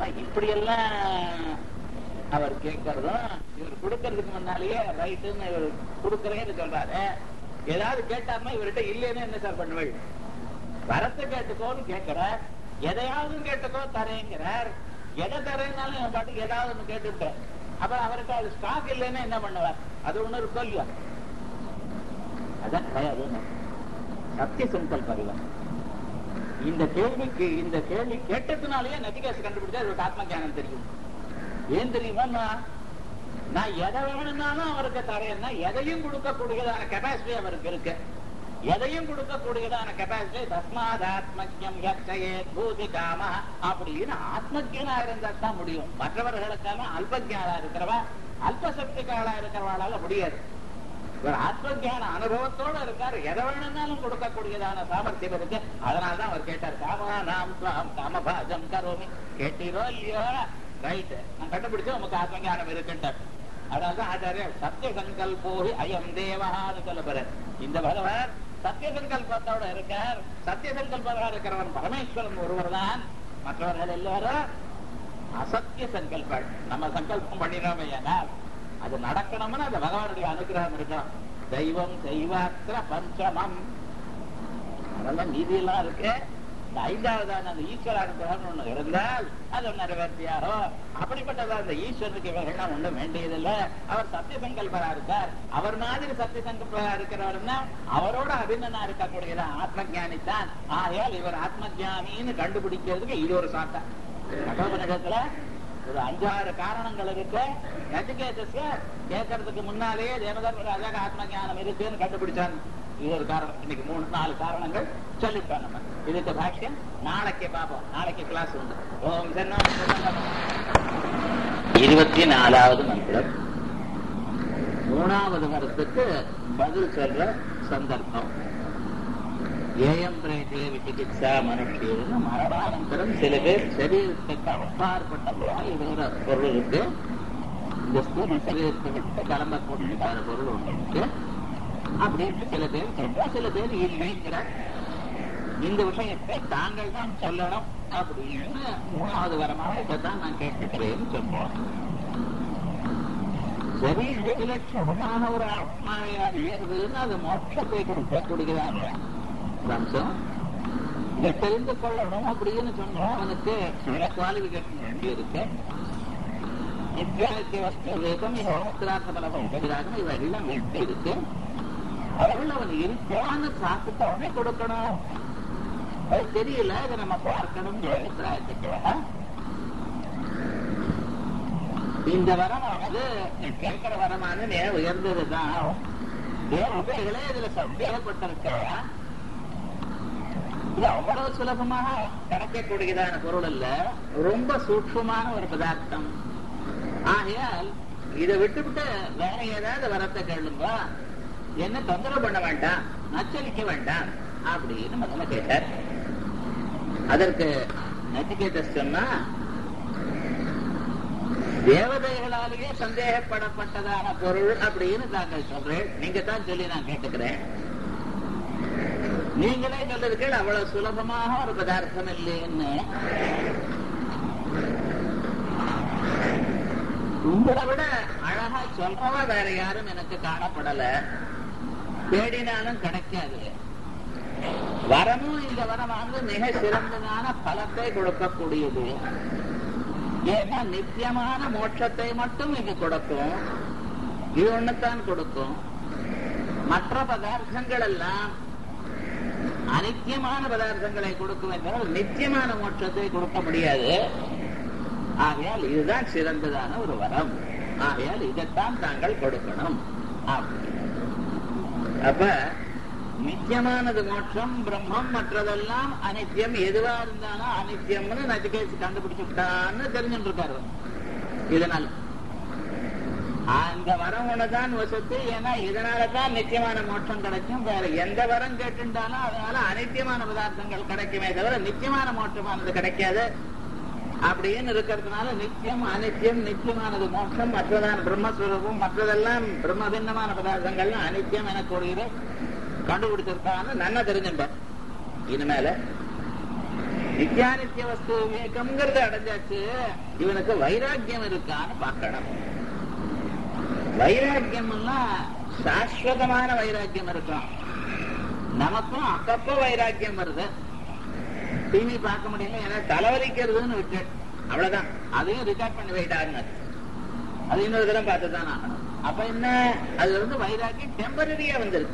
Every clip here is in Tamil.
இப்படி எல்லாம் அவர் கேட்கறதும் இவர் கொடுக்கறதுக்கு முன்னாலேயே ரைட்டுன்னு இவர் கொடுக்கறேன்னு சொல்றாரு ஏதாவது கேட்டாருன்னா இவர்கிட்ட இல்லைன்னு என்ன சார் பண்ணுவீள் வரத்தை கேட்டுக்கோன்னு கேட்கிறார் எதையாவது கேட்டுக்கோ தரேங்கிறார் எதை தரேன்னாலும் என் பாட்டுக்கு ஏதாவது ஒண்ணு கேட்டுவிட்டேன் அப்புறம் அவருக்கு அது ஸ்டாக் இல்லைன்னா என்ன பண்ணுவார் அது ஒண்ணு இருக்கோ இல்லையா அதான் கிடையாது சத்திய சங்கல்பம் இந்த கேள்விக்கு இந்த கேள்வி கேட்டதுனாலேயே நதிகாசு கண்டுபிடிச்சா இவருக்கு ஆத்ம ஞானம் தெரியும் ஏன் தெரியுமா நான் நான் எதை வேணும்னாலும் அவருக்கு தரேன்னா எதையும் கொடுக்கக்கூடியதான கெப்பாசிட்டி அவருக்கு இருக்கு எதையும் கொடுக்கக்கூடியதான கெப்பாசிட்டி தஸ்மாத் ஆத்மஜம் யக்ஷயே பூதி காம அப்படின்னு ஆத்மஜனா இருந்தா தான் முடியும் மற்றவர்களுக்கெல்லாம் அல்பஜானா இருக்கிறவா அல்பசக்திகாலா இருக்கிறவாளால முடியாது இவர் ஆத்மஜான அனுபவத்தோட இருக்காரு எதை வேணும்னாலும் கொடுக்கக்கூடியதான சாமர்த்தியம் இருக்கு அதனாலதான் அவர் கேட்டார் காமா நாம் துவாம் காமபாஜம் கரோமி கேட்டீரோ இல்லையோ ரைட் நான் கண்டுபிடிச்சு உமக்கு ஆத்மஞானம் இருக்குன்ட்டார் அதனாலதான் ஆச்சாரியர் சத்திய சங்கல்போகி அயம் தேவஹான்னு சொல்ல போறார் இந்த பகவான் சத்திய சங்கல்பத்தோட இருக்கார் சத்திய சங்கல்பதா இருக்கிறவன் பரமேஸ்வரன் ஒருவர் தான் மற்றவர்கள் எல்லாரும் அசத்திய சங்கல்பம் நம்ம சங்கல்பம் பண்ணினோம் ஏனால் அது நடக்கணும்னு அந்த பகவானுடைய அனுகிரகம் இருக்கணும் தெய்வம் தெய்வாத்திர பஞ்சமம் அதெல்லாம் நீதியெல்லாம் இருக்கு இந்த ஐந்தாவதான அந்த ஈஸ்வர அனுகிரகம் ஒண்ணு இருந்தால் அது நிறைவேற்றியாரோ அப்படிப்பட்டதா அந்த ஈஸ்வரனுக்கு இவர்கள்லாம் ஒண்ணும் வேண்டியதில்லை அவர் சத்திய சங்கல்பரா இருக்கார் அவர் மாதிரி சத்திய சங்கல்பரா இருக்கிறவர்னா அவரோட அபிநனா இருக்கக்கூடியதா ஆத்ம ஞானித்தான் ஆகையால் இவர் ஆத்ம ஞானின்னு கண்டுபிடிக்கிறதுக்கு இது ஒரு சாட்டா கடவுபனிடத்துல ஒரு அஞ்சாறு காரணங்கள் இருக்கு நச்சிகேதஸ்ய கேட்கறதுக்கு முன்னாலேயே தேவதர்ம ராஜாக்கு ஆத்ம ஞானம் இருக்குன்னு கண்டுபிடிச்சான் இது ஒரு காரணம் இன்னைக்கு மூணு நாலு காரணங்கள் சொல்லிட்டோம் நம்ம இதுக்கு பாஷ்யம் நாளைக்கு பார்ப்போம் நாளைக்கு கிளாஸ் உண்டு ஓம் சன்னோ இருபத்தி நாலாவது மந்திரம் மூணாவது வருஷத்துக்கு பதில் சொல்ற சந்தர்ப்பம் ஏயம் பிரேட்டே விசிகிச்சா மனுஷியன்னு மரணானந்தரம் சில பேர் சரீரத்துக்கு அப்பாற்பட்ட வேற பொருள் இருக்கு இந்த ஸ்தூல சரீரத்தை விட்டு கிளம்பக்கூடிய பொருள் ஒன்று இருக்கு அப்படின்னு சில பேர் சொல்றா சில பேர் இல்லைங்கிறார் இந்த விஷயத்தை தாங்கள் தான் சொல்லணும் அப்படின்னு மூணாவது வரமாக இதைத்தான் நான் கேட்டுக்கிறேன்னு சொல்றோம் சரி விலட்சணமான ஒரு ஆத்மாவையாக ஏறுதுன்னு அது மோட்சத்தை கொடுக்கக்கூடியதான அம்சம் இதை தெரிந்து கொள்ளணும் அப்படின்னு சொன்னோம் அவனுக்கு சில குவாலிபிகேஷன் வேண்டி இருக்கு நித்தியானித்திய வஸ்து வேகம் ஹோமத்திரார்த்த பலம் உபதிராகம் இவையெல்லாம் வேண்டி இருக்கு அவர்கள் அவன் இருக்கான்னு பார்த்துட்டு அவனே கொடுக்கணும் அது தெரியல இதை நம்ம பார்க்கணும் இந்த வரம் வந்து கேட்கிற வரமானது மிக உயர்ந்ததுதான் உபயோகளே இதுல சந்தேகப்பட்டிருக்கிறா இது அவ்வளவு சுலபமாக கிடைக்கக்கூடியதான பொருள் அல்ல ரொம்ப சூட்சமான ஒரு பதார்த்தம் ஆகையால் இதை விட்டுவிட்டு வேற ஏதாவது வரத்தை கேளுங்க என்ன தொந்தரவு பண்ண வேண்டாம் நச்சரிக்க வேண்டாம் அப்படின்னு முதல்ல கேட்டார் அதற்கு நச்சிகேத சொன்னா தேவதைகளாலேயே சந்தேகப்படப்பட்டதான பொருள் அப்படின்னு தாங்கள் சொல்றேன் நீங்க தான் சொல்லி நான் கேட்டுக்கிறேன் நீங்களே சொல்லிருக்கீங்க அவ்வளவு சுலபமாக ஒரு பதார்த்தம் இல்லைன்னு உங்களை விட அழகா சொல்றவ வேற யாரும் எனக்கு காணப்படல தேடினாலும் கிடைக்காது வரமும் இந்த வரமானது மிக சிறந்ததான பலத்தை கொடுக்கக்கூடியது ஏன்னா நித்தியமான மோட்சத்தை மட்டும் இது கொடுக்கும் இது ஒண்ணுத்தான் கொடுக்கும் மற்ற பதார்த்தங்கள் எல்லாம் அனித்தியமான பதார்த்தங்களை கொடுக்கும் என்றால் நித்தியமான மோட்சத்தை கொடுக்க முடியாது ஆகையால் இதுதான் சிறந்ததான ஒரு வரம் ஆகையால் இதைத்தான் தாங்கள் கொடுக்கணும் அப்ப நித்தியமானது மோட்சம் பிரம்மம் மற்றதெல்லாம் அனித்தியம் எதுவா இருந்தாலும் அனித்தியம்னு நச்சிகேசி கண்டுபிடிச்சு விட்டான்னு தெரிஞ்சுட்டு இருக்காரு இதனால அந்த வரம் ஒண்ணுதான் வசத்து ஏன்னா இதனாலதான் நித்தியமான மோட்சம் கிடைக்கும் வேற எந்த வரம் கேட்டுட்டாலும் அதனால அனித்தியமான பதார்த்தங்கள் கிடைக்குமே தவிர நித்தியமான மோட்சமானது கிடைக்காது அப்படின்னு இருக்கிறதுனால நித்தியம் அனித்தியம் நித்தியமானது மோட்சம் மற்றதான பிரம்மஸ்வரூபம் மற்றதெல்லாம் பிரம்ம பின்னமான பதார்த்தங்கள்லாம் அனித்தியம் எனக்கூடியது கண்டுபிடிச்சிருக்கான்னு நன்னா தெரிஞ்சுட்டேன் இனிமேல நித்தியானித்திய வஸ்து விவேகம்ங்கிறது அடைஞ்சாச்சு இவனுக்கு வைராக்கியம் இருக்கான்னு பார்க்கணும் வைராக்கியம் எல்லாம் சாஸ்வதமான வைராக்கியம் இருக்கும் நமக்கும் அப்பப்போ வைராக்கியம் வருது டிவி பார்க்க முடியல ஏன்னா தலைவலிக்கிறதுன்னு விட்டு அவ்வளவுதான் அதையும் ரெக்கார்ட் பண்ணி வைட்டாருன்னு அது இன்னொரு தடவை பார்த்து தான் ஆகணும் அப்ப என்ன அது வந்து வைராக்கியம் டெம்பரரியா வந்திருக்கு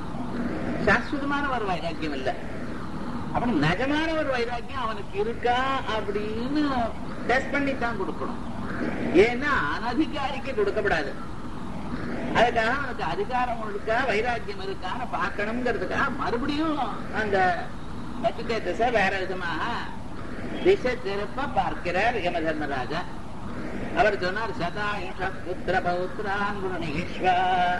சாஸ்வதமான ஒரு வைராக்கியம் இல்ல அப்ப நிஜமான ஒரு வைராக்கியம் அவனுக்கு இருக்கா அப்படின்னு டெஸ்ட் பண்ணி தான் கொடுக்கணும் ஏன்னா அனதிகாரிக்கு கொடுக்கப்படாது அதுக்காக அவனுக்கு அதிகாரம் இருக்கா வைராக்கியம் இருக்கான்னு பார்க்கணுங்கிறதுக்காக மறுபடியும் அந்த நச்சுக்கேத்தச வேற விதமாக திசை திருப்ப பார்க்கிறார் யம தர்மராஜா அவர் சொன்னார் சதாயுஷ புத்திர பௌத்ரான் குருணிகேஸ்வா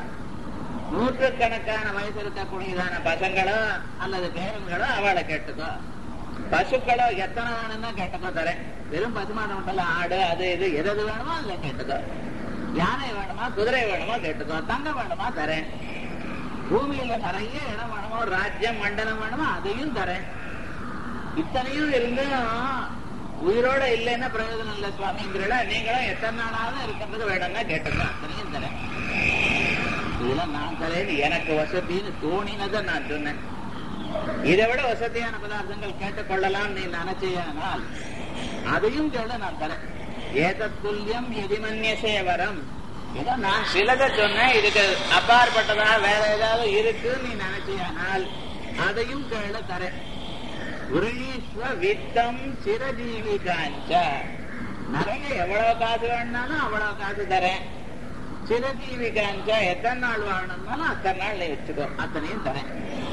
நூற்றுக்கணக்கான வயசு இருக்கக்கூடியதான பசங்களோ அல்லது பேருங்களோ அவளை கேட்டுக்கோ பசுக்களோ எத்தனை வேணும்னா கேட்டுக்கோ தரேன் வெறும் பசுமாடு மட்டும் ஆடு அது இது எது எது வேணுமோ அதுல கேட்டுக்கோ யானை வேணுமா குதிரை வேணுமா கேட்டுக்கோ தங்கம் வேணுமா தரேன் பூமியில நிறைய இடம் வேணுமோ ராஜ்யம் மண்டலம் வேணுமோ அதையும் தரேன் இத்தனையும் இருந்தும் உயிரோட இல்லைன்னா பிரயோஜனம் இல்லை சுவாமிங்கிறல நீங்களும் எத்தனை நாளாவது இருக்கிறதுக்கு வேணும்னா கேட்டுக்கோ அத்தனையும் தரேன் இதெல்லாம் நான் தரேன் எனக்கு வசதின்னு தோணினதை நான் சொன்னேன் இதை விட வசதியான பதார்த்தங்கள் கேட்டுக்கொள்ளலாம் நீ நினைச்சேனால் அதையும் கேள நான் தரேன் ஏதத்துல்யம் எதிமன்யசே வரம் ஏதோ நான் சிலதை சொன்னேன் இதுக்கு அப்பாற்பட்டதா வேற ஏதாவது இருக்கு நீ நினைச்சியானால் அதையும் கேள தரேன் உருணீஸ்வ வித்தம் சிரஜீவிகாஞ்ச நிறைய எவ்வளவு காசு வேணும்னாலும் அவ்வளவு காசு தரேன் சிரஜீவிகாஞ்ச எத்தனை நாள் வாழணும்னாலும் அத்தனை நாள் நீ வச்சுக்கோ அத்தனையும் தரேன்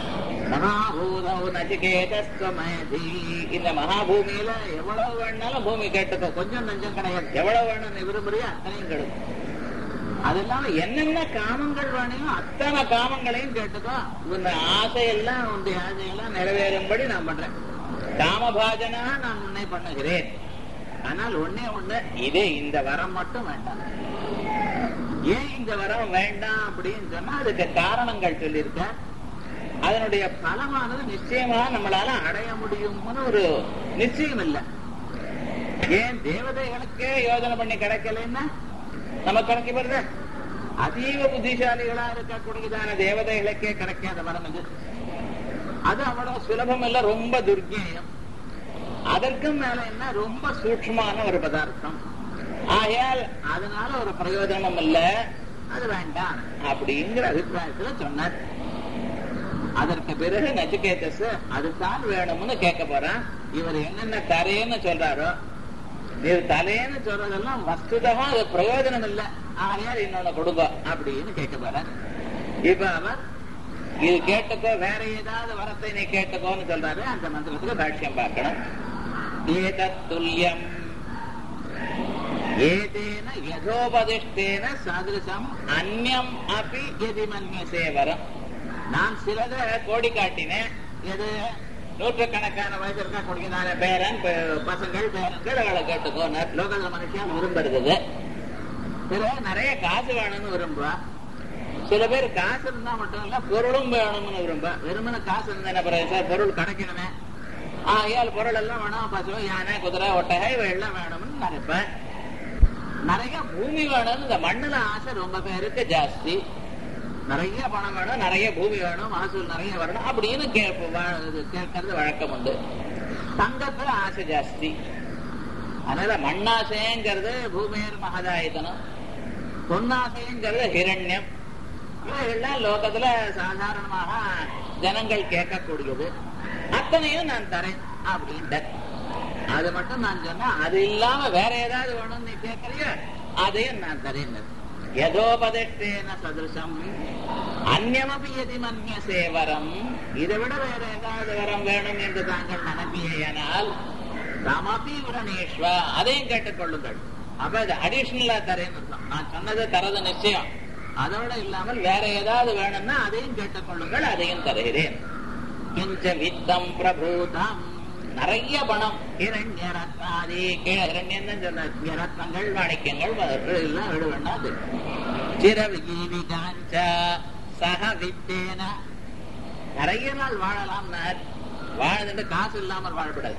மகாபூதம் நச்சிகேதஸ்வமதி இந்த மகாபூமியில எவ்வளவு வேணாலும் பூமி கேட்டுக்கோ கொஞ்சம் நஞ்சம் கிடையாது எவ்வளவு வேணும் நீ விரும்புறியோ அத்தனையும் கெடுக்கும் அது இல்லாம என்னென்ன காமங்கள் வேணையோ அத்தனை காமங்களையும் கேட்டுக்கோ உன் ஆசையெல்லாம் உன்னுடைய ஆசையெல்லாம் நிறைவேறும்படி நான் பண்றேன் காமபாஜனா நான் உன்னை பண்ணுகிறேன் ஆனால் ஒன்னே ஒண்ணு இதே இந்த வரம் மட்டும் வேண்டாம் ஏன் இந்த வரம் வேண்டாம் அப்படின்னு சொன்னா அதுக்கு காரணங்கள் சொல்லியிருக்க அதனுடைய பலமானது நிச்சயமா நம்மளால அடைய முடியும்னு ஒரு நிச்சயம் இல்லை ஏன் தேவதைகளுக்கே யோஜனை பண்ணி கிடைக்கலன்னா நமக்கு கிடைக்க வருது அதீவ புத்திசாலிகளா இருக்கக்கூடியதான தேவதைகளுக்கே கிடைக்காத வரம் இது அது அவ்வளவு சுலபம் இல்ல ரொம்ப துர்க்கியம் அதற்கும் மேல என்ன ரொம்ப சூட்சமான ஒரு பதார்த்தம் ஆகையால் அதனால ஒரு பிரயோஜனமும் இல்ல அது வேண்டாம் அப்படிங்கிற அபிப்பிராயத்துல சொன்னார் அதற்கு பிறகு நச்சிகேதஸ் அதுதான் வேணும்னு கேட்க போறான் இவர் என்னென்ன தரேன்னு சொல்றாரோ இது தலைன்னு சொல்றதெல்லாம் வஸ்துதமா அது பிரயோஜனம் இல்ல ஆகையால் இன்னொன்னு கொடுங்க அப்படின்னு கேட்க போறார் இப்ப அவர் இது கேட்டுக்கோ வேற ஏதாவது வரத்தை நீ கேட்டுக்கோன்னு சொல்றாரு அந்த மந்திரத்துக்கு பாஷ்யம் பார்க்கணும் ஏதத்துல்யம் ஏதேன யதோபதிஷ்டேன சதிருஷம் அந்யம் அப்படி எதி மன்யசே வரம் நான் சிலதை கோடி காட்டினேன் எது நூற்றுக்கணக்கான வயசு இருக்கா கொடுக்கிறான பேரன் பசங்கள் பேரன்கள் அவளை கேட்டுக்கோ லோகல மனுஷன் விரும்புறது சில நிறைய காசு வேணும்னு விரும்புவா சில பேர் காசு இருந்தா மட்டும் இல்ல பொருளும் வேணும்னு விரும்ப வெறுமன காசு இருந்தா என்ன பிறகு சார் பொருள் கிடைக்கணுமே ஆகையால் பொருள் எல்லாம் வேணும் பசு யானை குதிரை ஒட்டகை எல்லாம் வேணும்னு நினைப்பேன் நிறைய பூமி வேணும்னு இந்த மண்ணுல ஆசை ரொம்ப பேருக்கு ஜாஸ்தி நிறைய பணம் வேணும் நிறைய பூமி வேணும் மகசூல் நிறைய வரணும் அப்படின்னு கேட்கறது வழக்கம் உண்டு தங்கத்துல ஆசை ஜாஸ்தி அதனால மண்ணாசைங்கிறது பூமியர் மகதாயுதனம் பொன்னாசைங்கிறது ஹிரண்யம் இவைகள்லாம் லோகத்துல சாதாரணமாக ஜனங்கள் கேட்கக்கூடியது அத்தனையும் நான் தரேன் அப்படின்ட்டு அது மட்டும் நான் சொன்னா அது இல்லாம வேற ஏதாவது வேணும்னு நீ கேட்கறியோ அதையும் நான் தரேன் யதோபதேன சதிருஷம் அந்நமபி எதி மன்யசே வரம் இதை விட வேற ஏதாவது வரம் வேணும் என்று தாங்கள் நினைப்பீனால் தமபி உரணேஸ்வ அதையும் கேட்டுக்கொள்ளுங்கள் அப்ப அது அடிஷனலா தரேன்னு அர்த்தம் நான் சொன்னது தரது நிச்சயம் அதோட இல்லாமல் வேற ஏதாவது வேணும்னா அதையும் கேட்டுக்கொள்ளுங்கள் அதையும் தருகிறேன் கிஞ்ச வித்தம் பிரபூதம் நிறைய பணம் இரண்ய ரத்னாதி கீழே இரண்யம் தான் சொன்ன ரத்னங்கள் மாணிக்கங்கள் எல்லாம் விடுவேண்டாது சிரவிகீவி காஞ்ச சக வித்தேன நிறைய நாள் வாழலாம் வாழ்ந்துட்டு காசு இல்லாமல் வாழப்படாது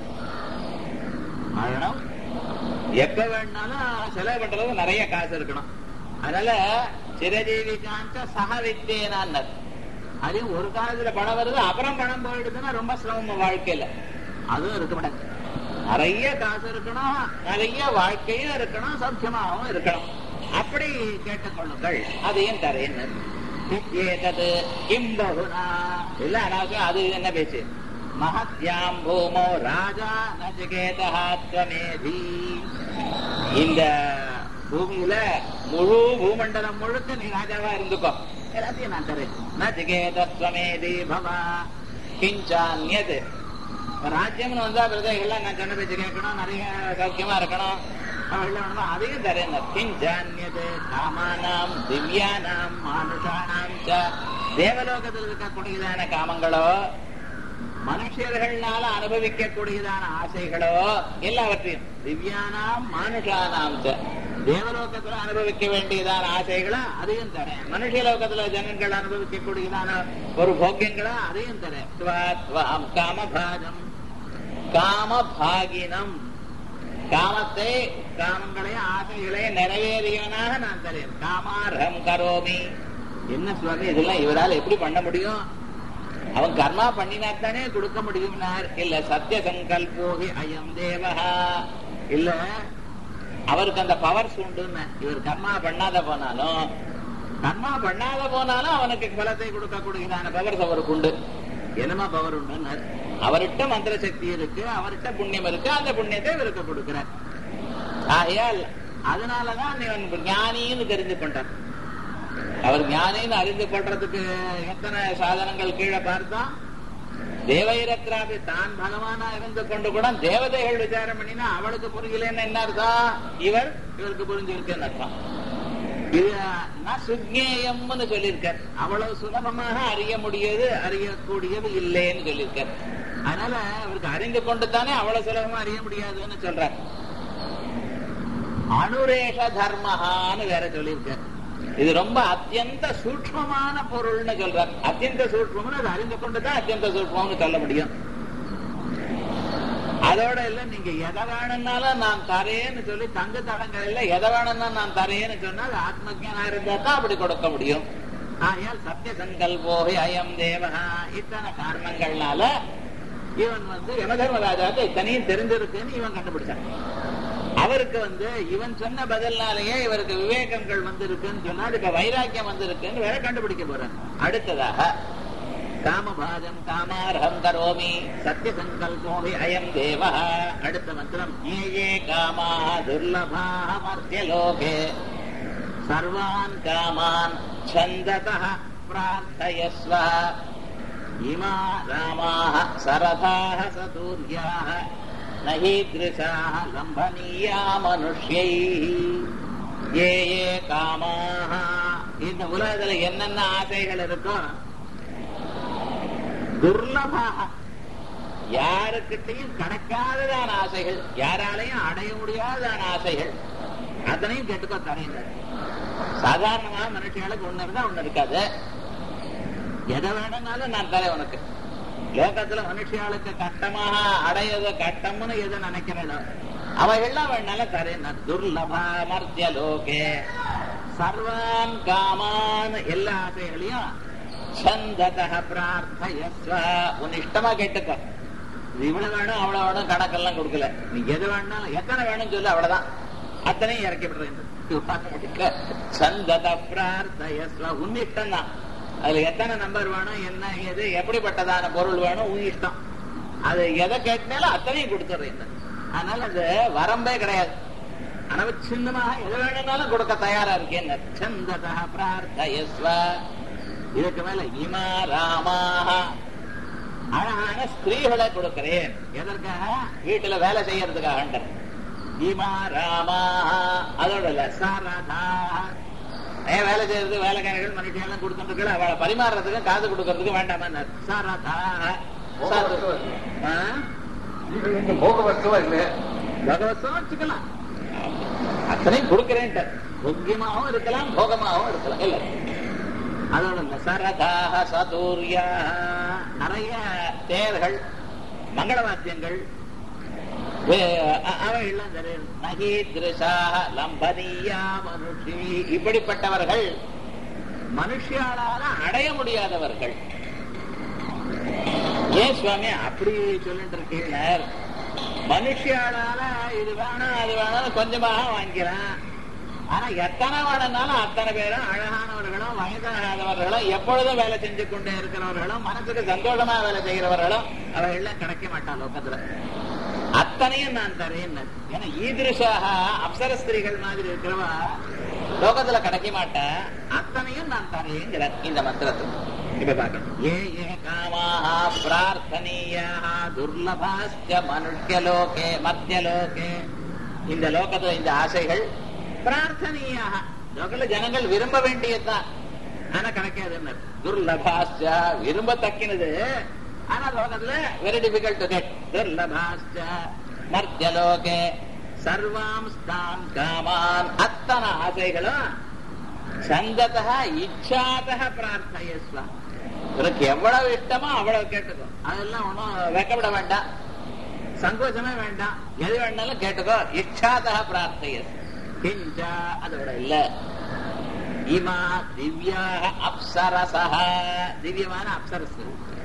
வாழணும் எப்ப வேணாலும் செலவு பண்றது நிறைய காசு இருக்கணும் அதனால சிரஜீவிகாந்த சக வித்தேனான்னர் அதையும் ஒரு காலத்துல பணம் வருது அப்புறம் பணம் போயிடுதுன்னா ரொம்ப சிரமம் வாழ்க்கையில அதுவும் இருக்க மாட்டாங்க நிறைய காசு இருக்கணும் நிறைய வாழ்க்கையும் இருக்கணும் சௌக்கியமாகவும் இருக்கணும் அப்படி கேட்டுக்கொள்ளுங்கள் அதையும் தரேன் ஏதது கிம் பகுனா இல்ல அனாவசியம் அது என்ன பேச்சு மகத்யாம் பூமோ ராஜா நச்சிகேதமேதி இந்த பூமியில முழு பூமண்டலம் முழுக்க நீ ராஜாவா இருந்துக்கோ எல்லாத்தையும் நான் தரேன் நச்சிகேதமேதி பவா கிஞ்சான்யது ராஜ்யம்னு வந்தா பிரஜைகள்லாம் நான் சொன்ன பேச்சு கேட்கணும் நிறைய சௌக்கியமா இருக்கணும் அவர்கள் வேணுமோ அதையும் தரேன் கிஞ்சான்யது காமானாம் திவ்யானாம் மானுஷானாம் ச தேவலோகத்தில் இருக்கக்கூடியதான காமங்களோ மனுஷர்களால அனுபவிக்கக்கூடியதான ஆசைகளோ எல்லாவற்றையும் திவ்யானாம் மானுஷானாம் ச தேவலோகத்துல அனுபவிக்க வேண்டியதான ஆசைகளோ அதையும் தரேன் மனுஷ லோகத்துல ஜனங்கள் அனுபவிக்கக்கூடியதான ஒரு போக்கியங்களோ அதையும் தரேன் துவாம் காமபாஜம் காமபாகினம் காமத்தை காமங்களை ஆசைகளை நிறைவேறியவனாக நான் தரேன் காமார்ஹம் கரோமி என்ன சுவாமி இதெல்லாம் இவரால் எப்படி பண்ண முடியும் அவன் கர்மா பண்ணினாத்தானே கொடுக்க முடியும்னார் இல்ல சத்திய சங்கல்போகி அயம் தேவஹா இல்ல அவருக்கு அந்த பவர்ஸ் உண்டுன்னு இவர் கர்மா பண்ணாத போனாலும் கர்மா பண்ணாத போனாலும் அவனுக்கு பலத்தை கொடுக்கக்கூடியதான பவர்ஸ் அவருக்கு உண்டு என்னமா பவர் உண்டுன்னு அவர்கிட்ட மந்திர சக்தி இருக்கு அவர்கிட்ட புண்ணியம் இருக்கு அந்த புண்ணியத்தை இவருக்கு கொடுக்கிறார் ஆகையால் அதனாலதான் இவன் ஞானின்னு தெரிந்து கொண்டான் அவர் ஞானின்னு அறிந்து கொள்றதுக்கு எத்தனை சாதனங்கள் கீழே பார்த்தோம் தேவைரத்ராபி தான் பகவானா இருந்து கொண்டு கூட தேவதைகள் விசாரம் பண்ணினா அவளுக்கு புரியலன்னு என்ன அர்த்தம் இவர் இவருக்கு புரிஞ்சிருக்குன்னு அர்த்தம் இது சுக்ஞேயம்னு சொல்லியிருக்கார் அவ்வளவு சுலபமாக அறிய முடியாது அறியக்கூடியது இல்லைன்னு சொல்லியிருக்கார் அதனால அவருக்கு அறிந்து கொண்டு தானே அவ்வளவு சுலபமா அறிய முடியாதுன்னு சொல்றார் அனுரேஷ தர்மஹான்னு வேற சொல்லியிருக்கார் இது ரொம்ப அத்தியந்த சூட்சமான பொருள்னு சொல்றார் அத்தியந்த சூட்சம்னு அது அறிந்து கொண்டுதான் அத்தியந்த சூட்சம்னு சொல்ல முடியும் அதோட இல்ல நீங்க எதை வேணும்னாலும் நான் தரேன்னு சொல்லி தங்க தடங்கள்ல எதை வேணும்னா நான் தரேன்னு சொன்னா அது ஆத்மஜனா இருந்தா தான் அப்படி கொடுக்க முடியும் ஆகையால் சத்திய சங்கல்போகி அயம் தேவகா இத்தனை காரணங்கள்னால இவன் வந்து யமதர்மராஜாக்கு இத்தனையும் தெரிஞ்சிருக்குன்னு இவன் கண்டுபிடிச்சான் அவருக்கு வந்து இவன் சொன்ன பதில்னாலேயே இவருக்கு விவேகங்கள் வந்து இருக்குன்னு சொன்னா இப்ப வைராக்கியம் வந்து இருக்குன்னு வேற கண்டுபிடிக்க போறான் அடுத்ததாக காமபாதம் காமார்ஹம் கரோமி சத்திய சங்கல்போமி அயம் தேவ அடுத்த மந்திரம் ஏ ஏ காமா துர்லபா மர்த்தியலோகே சர்வான் காமான் சந்தத பிரார்த்தயஸ்வ இமா ராமாக சரதாः சதூர்யாः நஹீத்ருஷாः லம்பனீயா மனுஷ்யைः ஏ ஏ காமாக இந்த உலகத்துல என்னென்ன ஆசைகள் இருக்கோ துர்லபாக யாருக்கிட்டையும் கிடைக்காததான ஆசைகள் யாராலையும் அடைய முடியாததான ஆசைகள் அத்தனையும் கேட்டுக்கோ தரையில சாதாரணமா மனுஷங்களுக்கு ஒண்ணு இருந்தா ஒண்ணு இருக்காது எதை வேணும்னாலும் நான் தரேன் உனக்கு லோகத்துல மனுஷியாளுக்கு கட்டமாக அடையது கட்டம்னு எதை நினைக்கிறேனோ அவைகள்லாம் வேணாலும் தரேன் துர்லபா மர்த்திய லோகே சர்வான் காமான் எல்லா ஆசைகளையும் சந்ததக பிரார்த்தயஸ்வ உன் இஷ்டமா கேட்டுக்கோ இது இவ்வளவு வேணும் அவ்வளவு வேணும் கணக்கெல்லாம் கொடுக்கல நீ எது வேணாலும் எத்தனை வேணும் சொல்லு அவ்வளவுதான் அத்தனையும் இறக்கி விடுறேன் சந்தத பிரார்த்தயஸ்வ உன் இஷ்டம் தான் அதுல எத்தனை நம்பர் வேணும் என்ன எது எப்படிப்பட்டதான பொருள் வேணும் உன் இஷ்டம் அது எதை கேட்டாலும் அத்தனையும் கொடுத்துறேன் அதனால அது வரம்பே கிடையாது அனவச்சின்னமாக எது வேணும்னாலும் கொடுக்க தயாரா இருக்கேன் சந்ததா பிரார்த்தயஸ்வ இதுக்கு மேல இமா ராமாக அழகான ஸ்திரீகளை கொடுக்கிறேன் எதற்காக வீட்டுல வேலை செய்யறதுக்காக இமா ராமா அதோட இல்ல சாரதா ஏன் வேலை செய்யறது வேலைக்காரர்கள் மனுஷன் கொடுத்துட்டு அவளை பரிமாறுறதுக்கு காது கொடுக்கறதுக்கு வேண்டாமா சாரதா போக்குவரத்துவா இல்ல பகவத்வம் வச்சுக்கலாம் அத்தனையும் கொடுக்கிறேன் போக்கியமாகவும் இருக்கலாம் போகமாகவும் இருக்கலாம் இல்ல அதோட இல்ல சரதாக சதூரியா நிறைய தேர்கள் மங்கள வாத்தியங்கள் வே- அ- அவைகள்லாம் சரி நகீதிருஷாக லம்பனியா மனுஷி இப்படிப்பட்டவர்கள் மனுஷியாளால அடைய முடியாதவர்கள் ஏன் சுவாமி அப்படி சொல்லிட்டு இருக்கீங்க மனுஷியாளால இது வேணும் அது வேணும் கொஞ்சமாக வாங்கிக்கிறான் ஆனா எத்தனை வேணும்னாலும் அத்தனை பேரும் அழகானவர்களும் வயதாகாதவர்களும் எப்பொழுதும் வேலை செஞ்சு கொண்டே இருக்கிறவர்களும் மனசுக்கு சந்தோஷமா வேலை செய்கிறவர்களும் அவைகள்லாம் கிடைக்க மாட்டான் லோகத்துல அத்தனையும் நான் தரேன் ஏன்னா ஈதிருஷாக அப்சர ஸ்திரீகள் மாதிரி இருக்கிறவா லோகத்துல கிடைக்க மாட்டேன் அத்தனையும் நான் தரேங்கிற இந்த மந்திரத்துக்கு இப்ப பாக்க ஏ ஏ காமாக பிரார்த்தனீயாக துர்லபாஸ்ய மனுஷ்யலோகே மத்தியலோகே இந்த லோகத்துல இந்த ஆசைகள் பிரார்த்தனீயாக லோகத்துல ஜனங்கள் விரும்ப வேண்டியதுதான் ஆனா கிடைக்காதுன்னு துர்லபாஸ்ய விரும்பத்தக்கினது ஆனா லோகத்துல வெரி டிஃபிகல்ட் டு கெட் துர்லபாஸ்ய மர்த்தியலோகே சர்வாம் ஸ்தான் காமான் அத்தனை ஆசைகளும் சந்ததா இச்சாதக பிரார்த்தயஸ்வ உனக்கு எவ்வளவு இஷ்டமோ அவ்வளவு கேட்டுக்கோ அதெல்லாம் ஒன்றும் வெக்கப்பட வேண்டாம் சங்கோச்சமே வேண்டாம் எது வேணாலும் கேட்டுக்கோ இச்சாதக பிரார்த்தயஸ் கிஞ்சா அதோட இல்ல இமா திவ்யாக அப்சரசா திவ்யமான அப்சரசு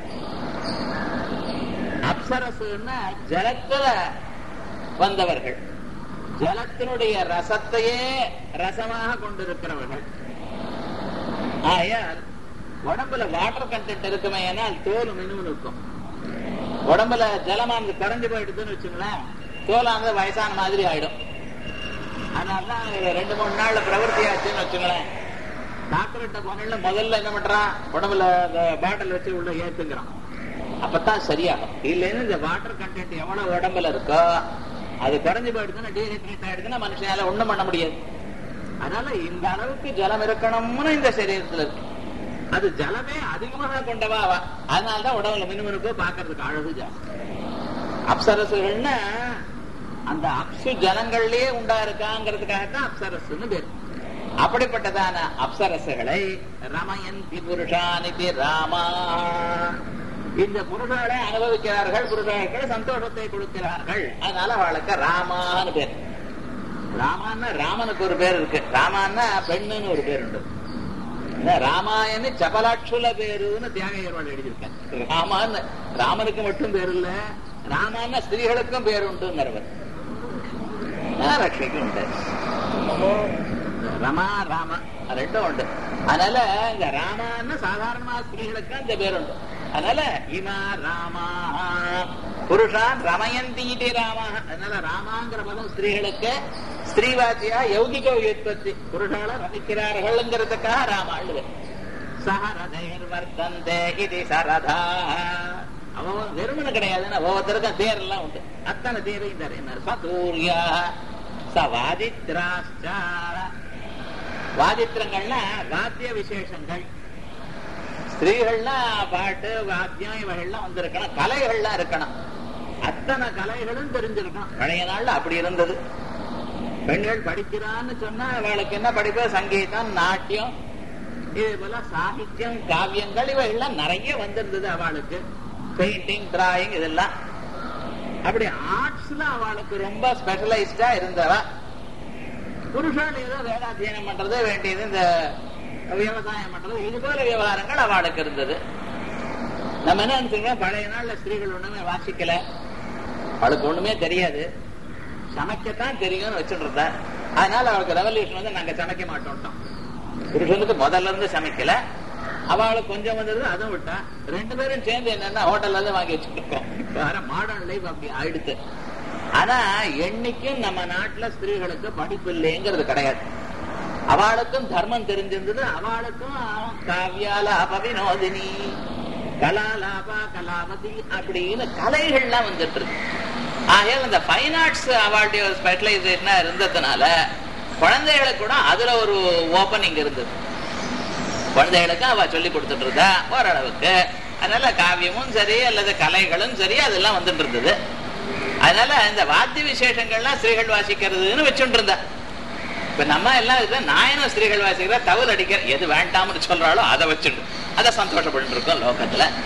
அப்சரசுன்னா ஜலத்துல வந்தவர்கள் ஜலத்தினுடைய ரசத்தையே ரசமாக கொண்டிருக்கிறவர்கள் ஆயால் உடம்புல வாட்டர் கண்டென்ட் இருக்குமே ஏனால் தோல் மினுமினுக்கும் உடம்புல ஜலமானது கரைஞ்சு போயிடுதுன்னு வச்சுங்களேன் தோலானது வயசான மாதிரி ஆயிடும் அதனாலதான் ஒரு ரெண்டு மூணு நாள்ல பிரவர்த்தி ஆச்சுன்னு வச்சுங்களேன் டாக்டர்கிட்ட போனீங்க முதல்ல என்ன பண்றான் உடம்புல இந்த பாட்டில் வச்சு உள்ள ஏத்துக்கிறான் அப்பதான் சரியாகும் இல்லைன்னு இந்த வாட்டர் கண்டென்ட் எவ்வளவு உடம்புல இருக்கோ அது குறைஞ்சு போயிடுதுன்னா டீஹைட்ரேட் ஆயிடுதுன்னா மனுஷனால ஒண்ணும் பண்ண முடியாது அதனால இந்த அளவுக்கு ஜலம் இருக்கணும்னு இந்த சரீரத்துல இருக்கு அது ஜலமே அதிகமாக கொண்டவா அவ அதனாலதான் உடம்புல மினுமினுக்கு பாக்குறதுக்கு அழகு ஜாஸ்தி அப்சரசுகள்னா அந்த அப்சு ஜலங்கள்லயே உண்டா இருக்காங்கிறதுக்காகத்தான் அப்சரசுன்னு பேர் அப்படிப்பட்டதான அப்சரசுகளை ரமயந்தி புருஷானிதி ராமா இந்த புருஷர்களை அனுபவிக்கிறார்கள் புருஷர்கள் சந்தோஷத்தை கொடுக்கிறார்கள் அதனால அவளுக்கு ராமான்னு பேர் ராமான்னா ராமனுக்கு ஒரு பேர் இருக்கு ராமான்னா பெண்ணுன்னு ஒரு பேர் உண்டு இந்த ராமாயணி சபலாட்சுல பேருன்னு தியாகையர்வாள் எழுதியிருக்கேன் ராமான்னு ராமனுக்கு மட்டும் பேர் இல்ல ராமான்னா ஸ்திரீகளுக்கும் பேர் உண்டுங்கிறவர் லட்சுமிக்கும் உண்டு ரமா ராம ரெண்டும் உண்டு அதனால இந்த ராமான்னு சாதாரணமா ஸ்திரீகளுக்கு அந்த பேர் உண்டு அதனால இமா ராமா புருஷான் ரமயந்தி இது ராமா அதனால ராமாங்கிற பதம் ஸ்திரீகளுக்கு ஸ்திரீவாச்சியா யௌகிக உற்பத்தி புருஷால ரமிக்கிறார்கள்ங்கிறதுக்காக ராமாள் சஹரதைர் வர்த்தந்தே இது சரதா அவன் வெறுமனு கிடையாதுன்னு ஒவ்வொருத்தருக்கும் தேர் எல்லாம் உண்டு அத்தனை தேரையும் தரேன் சதூர்யா சவாதித்ராஷ்டா வாதித்திரங்கள்னா வாத்திய விசேஷங்கள் ஸ்திரீகள்னா பாட்டு வாத்தியம் இவைகள்லாம் வந்திருக்கணும் கலைகள்லாம் இருக்கணும் அத்தனை கலைகளும் தெரிஞ்சிருக்கணும் பழைய நாள்ல அப்படி இருந்தது பெண்கள் படிக்கிறான்னு சொன்னா அவளுக்கு என்ன படிப்பு சங்கீதம் நாட்டியம் இது போல சாகித்யம் காவியங்கள் இவைகள்லாம் நிறைய வந்திருந்தது அவளுக்கு பெயிண்டிங் டிராயிங் இதெல்லாம் அப்படி ஆர்ட்ஸ்ல அவளுக்கு ரொம்ப ஸ்பெஷலைஸ்டா இருந்தவ புருஷன் ஏதோ வேதாத்தியனம் பண்றது வேண்டியது இந்த விவசாயம் பண்றது இது போல விவகாரங்கள் அவளுக்கு இருந்தது நம்ம என்ன நினைச்சுக்கோங்க பழைய நாள்ல ஸ்திரீகள் ஒண்ணுமே வாசிக்கல அவளுக்கு ஒண்ணுமே தெரியாது சமைக்கத்தான் தெரியும்னு வச்சுட்டு இருந்தா அதனால அவளுக்கு ரெவல்யூஷன் வந்து நாங்க சமைக்க மாட்டோம் புருஷனுக்கு முதல்ல இருந்து சமைக்கல அவளுக்கு கொஞ்சம் வந்தது அதுவும் விட்டா ரெண்டு பேரும் சேர்ந்து என்னன்னா ஹோட்டல்ல இருந்து வாங்கி வச்சுருக்கோம் வேற மாடர்ன் லைஃப் அப்படி ஆயிடுத்து ஆனா என்னைக்கும் நம்ம நாட்டுல ஸ்திரீகளுக்கு படிப்பு இல்லைங்கிறது கிடையாது அவளுக்கும் தர்மம் தெரிஞ்சிருந்தது அவளுக்கும் காவியாலாப வினோதினி கலாலாபா கலாவதி அப்படின்னு கலைகள்லாம் வந்துட்டு இருக்கு ஆகையால் இந்த ஃபைன் ஆர்ட்ஸ் அவளுடைய ஒரு ஸ்பெஷலைசேஷனா இருந்ததுனால குழந்தைகளுக்கு கூட அதுல ஒரு ஓப்பனிங் இருந்தது குழந்தைகளுக்கு அவ சொல்லி கொடுத்துட்டு இருந்தா ஓரளவுக்கு அதனால காவியமும் சரி அல்லது கலைகளும் சரி அதெல்லாம் வந்துட்டு இருந்தது அதனால இந்த வாத்திய விசேஷங்கள்லாம் ஸ்திரீகள் வாசிக்கிறதுன்னு வச்சுட்டு இருந்தா இப்ப நம்ம எல்லாம் இதுல நாயனும் ஸ்திரீகள் வாசிக்கிற தவறு அடிக்கிற எது வேண்டாம்னு சொல்றாளோ அதை வச்சுட்டு அதை சந்தோஷப்பட்டு இருக்கோம் லோகத்துல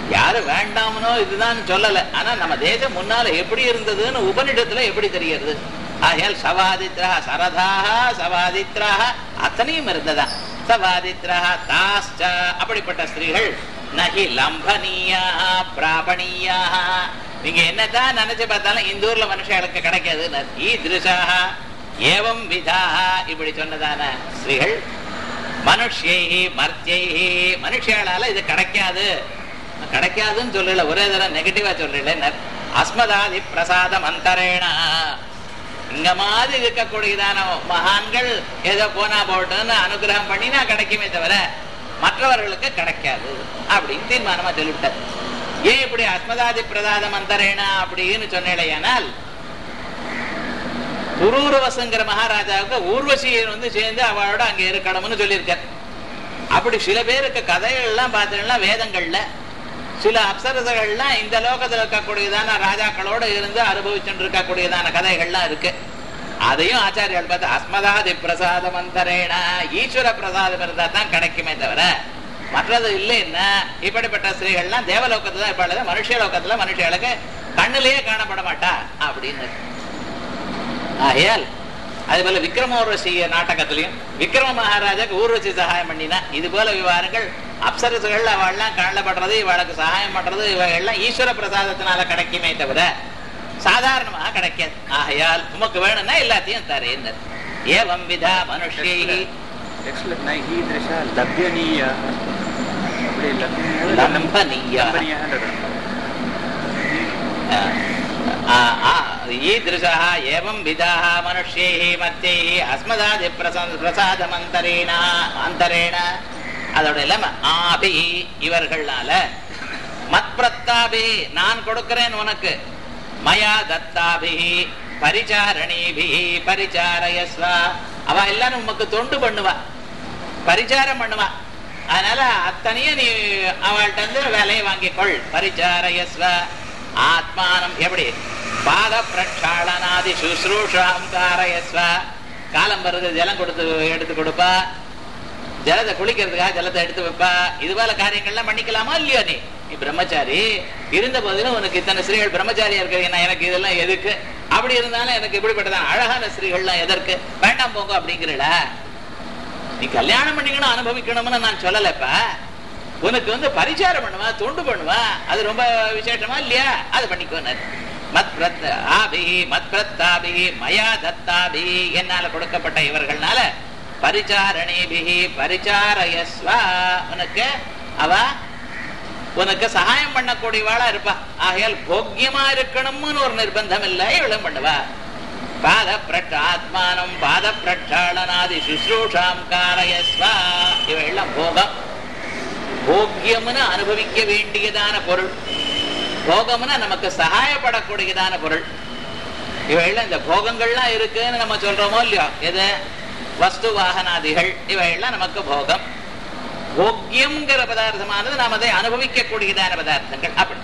யாரு வேண்டாமனோ இதுதான் சொல்லல ஆனா நம்ம தேசம் முன்னால எப்படி இருந்ததுன்னு உபனிடத்துல எப்படி தெரிகிறது ஆகையால் சவாதித்ரா சரதாக சவாதித்ராக அத்தனையும் இருந்ததா சவாதித்ரா தாஸ்ச அப்படிப்பட்ட ஸ்திரீகள் நகி லம்பனீயா பிராபணியா நீங்க என்னதான் நினைச்சு பார்த்தாலும் இந்த ஊர்ல மனுஷர்களுக்கு கிடைக்காது ஈதிருஷாக ஏவம் விதாக இப்படி சொன்னதான ஸ்திரீகள் மனுஷை மர்த்தியை மனுஷியாளால இது கிடைக்காது கிடைக்காதுன்னு சொல்லல ஒரே தடவை நெகட்டிவா சொல்லல அஸ்மதாதி பிரசாதம் அந்தரேனா இங்க மாதிரி இருக்கக்கூடியதான மகான்கள் ஏதோ போனா போட்டுன்னு அனுகிரகம் பண்ணினா கிடைக்குமே தவிர மற்றவர்களுக்கு கிடைக்காது அப்படின்னு தீர்மானமா சொல்லிவிட்டார் ஏன் இப்படி அஸ்மதாதி பிரசாதம் அந்தரேனா அப்படின்னு சொன்னேனால் புரூரவசங்கிற மகாராஜாவுக்கு ஊர்வசியர் வந்து சேர்ந்து அவளோட அங்க இருக்கணும்னு சொல்லியிருக்கார் அப்படி சில பேருக்கு கதைகள்லாம் பார்த்தீங்கன்னா வேதங்கள்ல சில அப்சரசகள்லாம் இந்த லோகத்தில் இருக்கக்கூடியதான ராஜாக்களோட இருந்து அனுபவிச்சுட்டு இருக்கக்கூடியதான கதைகள்லாம் இருக்கு அதையும் ஆச்சாரியால் பார்த்து அஸ்மதாதி பிரசாதம் அந்தரேனா ஈஸ்வர பிரசாதம் இருந்தா தான் கிடைக்குமே தவிர மற்றது இல்லைன்னா இப்படிப்பட்ட ஸ்திரீகள்லாம் தேவலோகத்துல தான் இப்ப மனுஷ லோகத்துல மனுஷர்களுக்கு கண்ணிலேயே காணப்பட மாட்டா அப்படின்னு ஆகையால் அது போல விக்ரமோர்வசி நாடகத்திலையும் விக்ரம மகாராஜாக்கு ஊர்வசி சகாயம் பண்ணினா இது போல விவகாரங்கள் அப்சரசுகள் அவள்லாம் காணப்படுறது இவளுக்கு சகாயம் பண்றது இவைகள்லாம் ஈஸ்வர பிரசாதத்தினால கிடைக்குமே தவிர சாதாரணமாக கிடைக்காது ஆகையால் உமக்கு வேணும்னா எல்லாத்தையும் தரேன் ஏவம் விதா மனுஷி லப்யனீய அப்படி லம்பனீயா ஈதृशः एवं विधाः मनुष्यैः मत्यैः अस्मदादि பிரசாதமந்தரேன அந்தரேன அதோட இல்லாம ஆபி இவர்களால மத்பிரத்தாபி நான் கொடுக்கிறேன் உனக்கு மயா தத்தாபி பரிச்சாரணீபி பரிச்சாரயஸ்வ அவ எல்லாரும் உமக்கு தொண்டு பண்ணுவா பரிச்சாரம் பண்ணுவா அதனால அத்தனையும் நீ அவள்கிட்ட இருந்து வேலையை வாங்கிக்கொள் பரிச்சாரயஸ்வ ஆத்மானம் எப்படி பாத பிரக்ஷாளனாதி சுശ്രൂஷாம் காரயஸ்வ காலம் வருது ஜலம் கொடுத்து எடுத்து கொடுப்பா ஜலத்தை குளிக்கிறதுக்காக ஜலத்தை எடுத்து வைப்பா இது போல காரியங்கள்லாம் பண்ணிக்கலாமா இல்லையோ நீ நீ பிரம்மச்சாரி இருந்த போதிலும் உனக்கு இத்தனை ஸ்திரீகள் பிரம்மச்சாரியா இருக்கிறீங்க எனக்கு இதெல்லாம் எதுக்கு அப்படி இருந்தாலும் எனக்கு இப்படிப்பட்டதான் அழகான ஸ்திரீகள்லாம் எதற்கு வேண்டாம் போங்க அப்படிங்கிறல நீ கல்யாணம் பண்ணிக்கணும் அனுபவிக்கணும்னு நான் சொல்லலப்ப உனக்கு வந்து பரிச்சாரம் பண்ணுவா தொண்டு பண்ணுவா அது ரொம்ப விசேஷமா இல்லையா அது பண்ணிக்கோ மத் பிரத் ஆபி மத் பிரத்தாபி மயா தத்தாபி என்னால கொடுக்கப்பட்ட இவர்கள்னால பரிச்சாரணேபிகி பரிச்சாரயஸ்வா உனக்கு அவ உனக்கு சகாயம் பண்ணக்கூடியவாளா இருப்பா ஆகையால் போக்கியமா இருக்கணும்னு ஒரு நிர்பந்தம் இல்லை இவளும் பண்ணுவா பாத பிரட் ஆத்மானம் பாத பிரட்சாளனாதி சுശ്രൂஷாம் காரயஸ்வா இவையெல்லாம் போகம் போக்கியம்னு அனுபவிக்க வேண்டியதான பொருள் போகம்னா நமக்கு சகாயப்படக்கூடியதான பொருள் இவையெல்லாம் இந்த போகங்கள்லாம் இருக்குன்னு நம்ம சொல்றோமோ இல்லையோ எது வஸ்து வாகனாதிகள் இவையெல்லாம் நமக்கு போகம் போக்கியம்ங்கிற பதார்த்தமானது நாம் அதை அனுபவிக்கக்கூடியதான பதார்த்தங்கள் அப்படி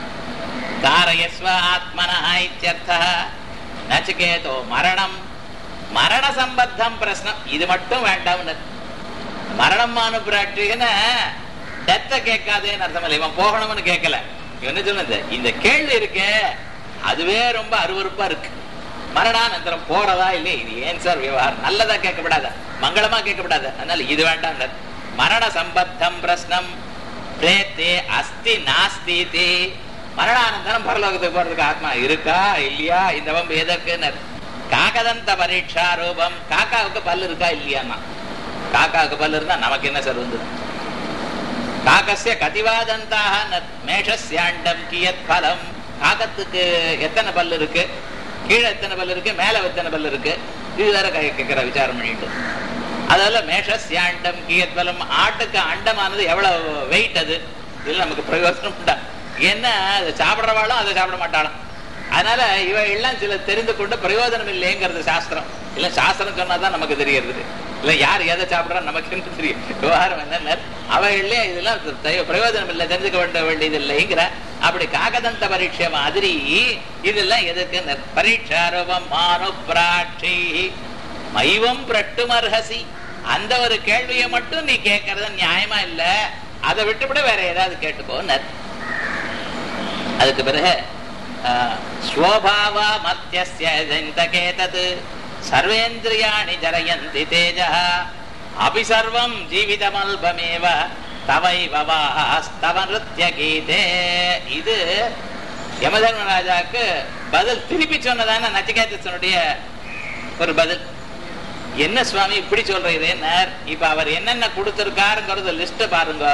காரயஸ்வ ஆத்மனா இத்தியர்த்தா நச்சிகேதோ மரணம் மரண சம்பத்தம் பிரச்சனம் இது மட்டும் வேண்டாம் மரணம் அனுப்புறாட்டின்னு டெத்த கேட்காதேன்னு அர்த்தம் இல்லை இவன் போகணும்னு கேட்கல என்ன சொன்னது இந்த கேள்வி இருக்கே அதுவே ரொம்ப அருவறுப்பா இருக்கு மரணானந்தரம் போறதா இல்லையே இது ஏன் சார் விவகாரம் நல்லதா கேட்கப்படாத மங்களமா கேட்கப்படாத அதனால இது வேண்டாம் மரண சம்பத்தம் பிரஸ்னம் பிரேத்தே அஸ்தி நாஸ்தி தே மரணானந்தரம் பரலோகத்துக்கு போறதுக்கு ஆத்மா இருக்கா இல்லையா இந்த வம்பு எதற்குன்னு காகதந்த பரீட்சா ரூபம் காக்காவுக்கு பல்லு இருக்கா இல்லையாமா காக்காவுக்கு பல்லு இருந்தா நமக்கு என்ன சார் வந்து காக்கசிய கதிவாதந்தாக மேஷஸ்யாண்டம் கியத் பலம் காகத்துக்கு எத்தனை பல்லு இருக்கு கீழே எத்தனை பல்லு இருக்கு மேல எத்தனை பல்லு இருக்கு இது வேற கேட்கிற விசாரம் பண்ணிட்டு அதனால மேஷஸ்யாண்டம் கியத் பலம் ஆட்டுக்கு அண்டமானது எவ்வளவு வெயிட் அது இதுல நமக்கு பிரயோஜனம் உண்டா என்ன அதை சாப்பிடுறவாளும் அதை சாப்பிட மாட்டாளாம் அதனால இவ எல்லாம் சில தெரிந்து கொண்டு பிரயோஜனம் இல்லைங்கிறது சாஸ்திரம் இல்ல சாஸ்திரம் சொன்னாதான் நமக்கு தெரியறது இல்ல யார் எதை சாப்பிடுறா நமக்கு என்ன தெரியும் விவகாரம் என்ன அவைகளே இதெல்லாம் பிரயோஜனம் இல்லை தெரிஞ்சுக்க வேண்ட வேண்டியது இல்லைங்கிற அப்படி காகதந்த பரீட்சை மாதிரி இதெல்லாம் எதுக்கு பரீட்சாரூபம் மானு பிராட்சி மைவம் பிரட்டுமர்ஹசி அந்த ஒரு கேள்வியை மட்டும் நீ கேட்கறது நியாயமா இல்ல அதை விட்டுவிட வேற ஏதாவது கேட்டுக்கோன்னு அதுக்கு பிறகு ஸ்வோபாவா மத்தியஸ்யந்தகேதத் சர்வேந்திரியாணி ஜரயந்தி தேஜ அபி சர்வம் ஜீவிதமல்பமேவ தவைவ வாஸ்தவ நிருத்திய கீதே இது யமதர்மராஜாக்கு பதில் திருப்பி சொன்னதான நச்சிகேதனுடைய ஒரு பதில் என்ன சுவாமி இப்படி சொல்றீங்கன்னார் இப்ப அவர் என்னென்ன கொடுத்திருக்காருங்கிறது லிஸ்ட் பாருங்க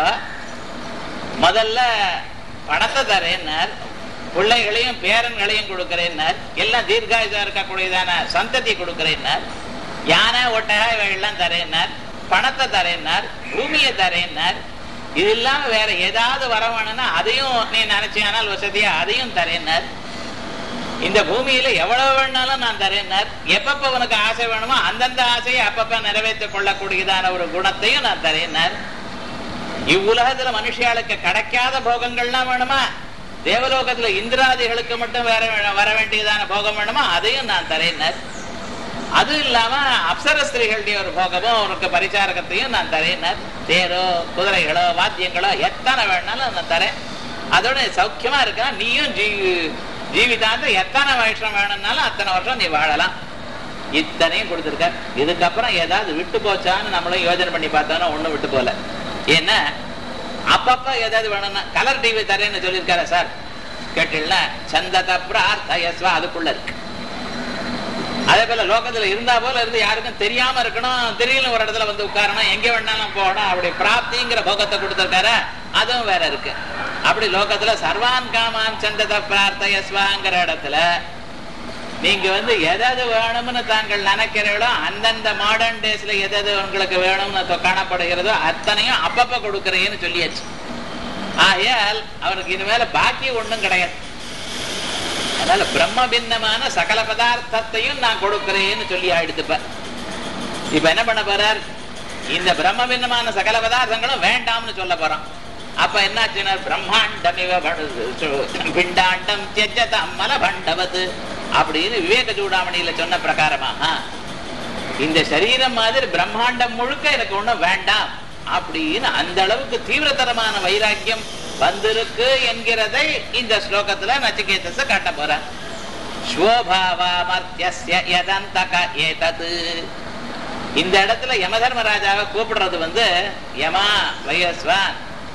முதல்ல பணத்தை தரேன்னார் பிள்ளைகளையும் பேரன்களையும் கொடுக்கிறேன்னார் எல்லாம் தீர்காயுதா இருக்கக்கூடியதான சந்ததி கொடுக்கிறேன்னார் யானை ஒட்டக இவைகள்லாம் தரேன்னார் பணத்தை தரேன்னார் பூமியை தரேன்னார் இது இல்லாம வேற ஏதாவது வர வேணும்னா அதையும் நீ நினைச்சியானால் வசதியா அதையும் தரேன்னார் இந்த பூமியில எவ்வளவு வேணாலும் நான் தரேன்னார் எப்பப்ப உனக்கு ஆசை வேணுமோ அந்தந்த ஆசையை அப்பப்ப நிறைவேற்றிக் கொள்ளக்கூடியதான ஒரு குணத்தையும் நான் தரேன்னார் இவ்வுலகத்துல மனுஷியாளுக்கு கிடைக்காத போகங்கள்லாம் வேணுமா தேவலோகத்துல இந்திராதிகளுக்கு மட்டும் வேற வே- வர வேண்டியதான போகம் வேணுமா அதையும் நான் தரேன்னார் அது இல்லாம அப்சர ஸ்திரீகளுடைய ஒரு போகமும் உனக்கு பரிசாரகத்தையும் நான் தரேன்னார் தேரோ குதிரைகளோ வாத்தியங்களோ எத்தனை வேணாலும் நான் தரேன் அதோட சௌக்கியமா இருக்கா நீயும் ஜீ ஜீவிதாந்த எத்தனை வருஷம் வேணும்னாலும் அத்தனை வருஷம் நீ வாழலாம் இத்தனையும் கொடுத்துருக்க இதுக்கப்புறம் ஏதாவது விட்டு போச்சான்னு நம்மளும் யோசனை பண்ணி பார்த்தோம்னா ஒண்ணும் விட்டு போல ஏன்னா அப்பப்ப ஏதாவது வேணும்னா கலர் டிவி தரேன்னு சொல்லியிருக்காரு சார் கேட்டீங்களா சந்தத பிரார்த்தயஸ்வா அதுக்குள்ள இருக்கு அதே போல லோகத்துல இருந்தா போல இருந்து யாருக்கும் தெரியாம இருக்கணும் தெரியல ஒரு இடத்துல வந்து உட்காரணும் எங்க வேணாலும் போகணும் அப்படி பிராப்திங்கிற போகத்தை கொடுத்திருக்காரு அதுவும் வேற இருக்கு அப்படி லோகத்துல சர்வான் காமான் சந்தத பிரார்த்தயஸ்வாங்கிற இடத்துல நீங்க வந்து எதாவது வேணும்னு தாங்கள் நினைக்கிறீங்களோ அந்தந்த மாடர்ன் டேஸ்ல எதாவது உங்களுக்கு வேணும்னு தொ- காணப்படுகிறதோ அத்தனையும் அப்பப்ப கொடுக்கறேன்னு சொல்லியாச்சு ஆகையால் அவனுக்கு இனிமேல பாக்கி ஒண்ணும் கிடையாது அதனால பிரம்ம பின்னமான சகல பதார்த்தத்தையும் நான் கொடுக்கிறேன்னு சொல்லி ஆயிடுத்துப்ப இப்ப என்ன பண்ண போறார் இந்த பிரம்ம பின்னமான சகல பதார்த்தங்களும் வேண்டாம்னு சொல்ல போறான் அப்ப என்னாச்சுன்னா பிரம்மாண்டம் இவ படு- பிண்டாண்டம் தியஜதம் மலபண்டவது அப்படின்னு விவேக சூடாமணியில சொன்ன பிரகாரமாக இந்த சரீரம் மாதிரி பிரம்மாண்டம் முழுக்க எனக்கு ஒண்ணும் வேண்டாம் அப்படின்னு அந்த அளவுக்கு தீவிரதரமான வைராக்கியம் வந்திருக்கு என்கிறதை இந்த ஸ்லோகத்துல நச்சிகேதஸ காட்ட போற ஸ்வோபாவாமர்த்தியஸ்ய யதந்தக ஏதது இந்த இடத்துல யமதர்மராஜாவை கூப்பிடுறது வந்து யமா வயஸ்வான்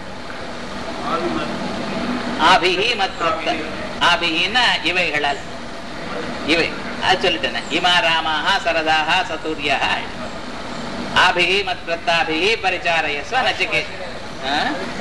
ஆபிஹி மத்ருப்த ஆபிஹின்னா இவைகளால் இவை அது சொல்லிட்டேன் இமா ராமாக சரதாக சதூரியா ஆபிஹி மத்ருத்தாபிஹி பரிச்சாரயஸ்வ நச்சிகே ஆ?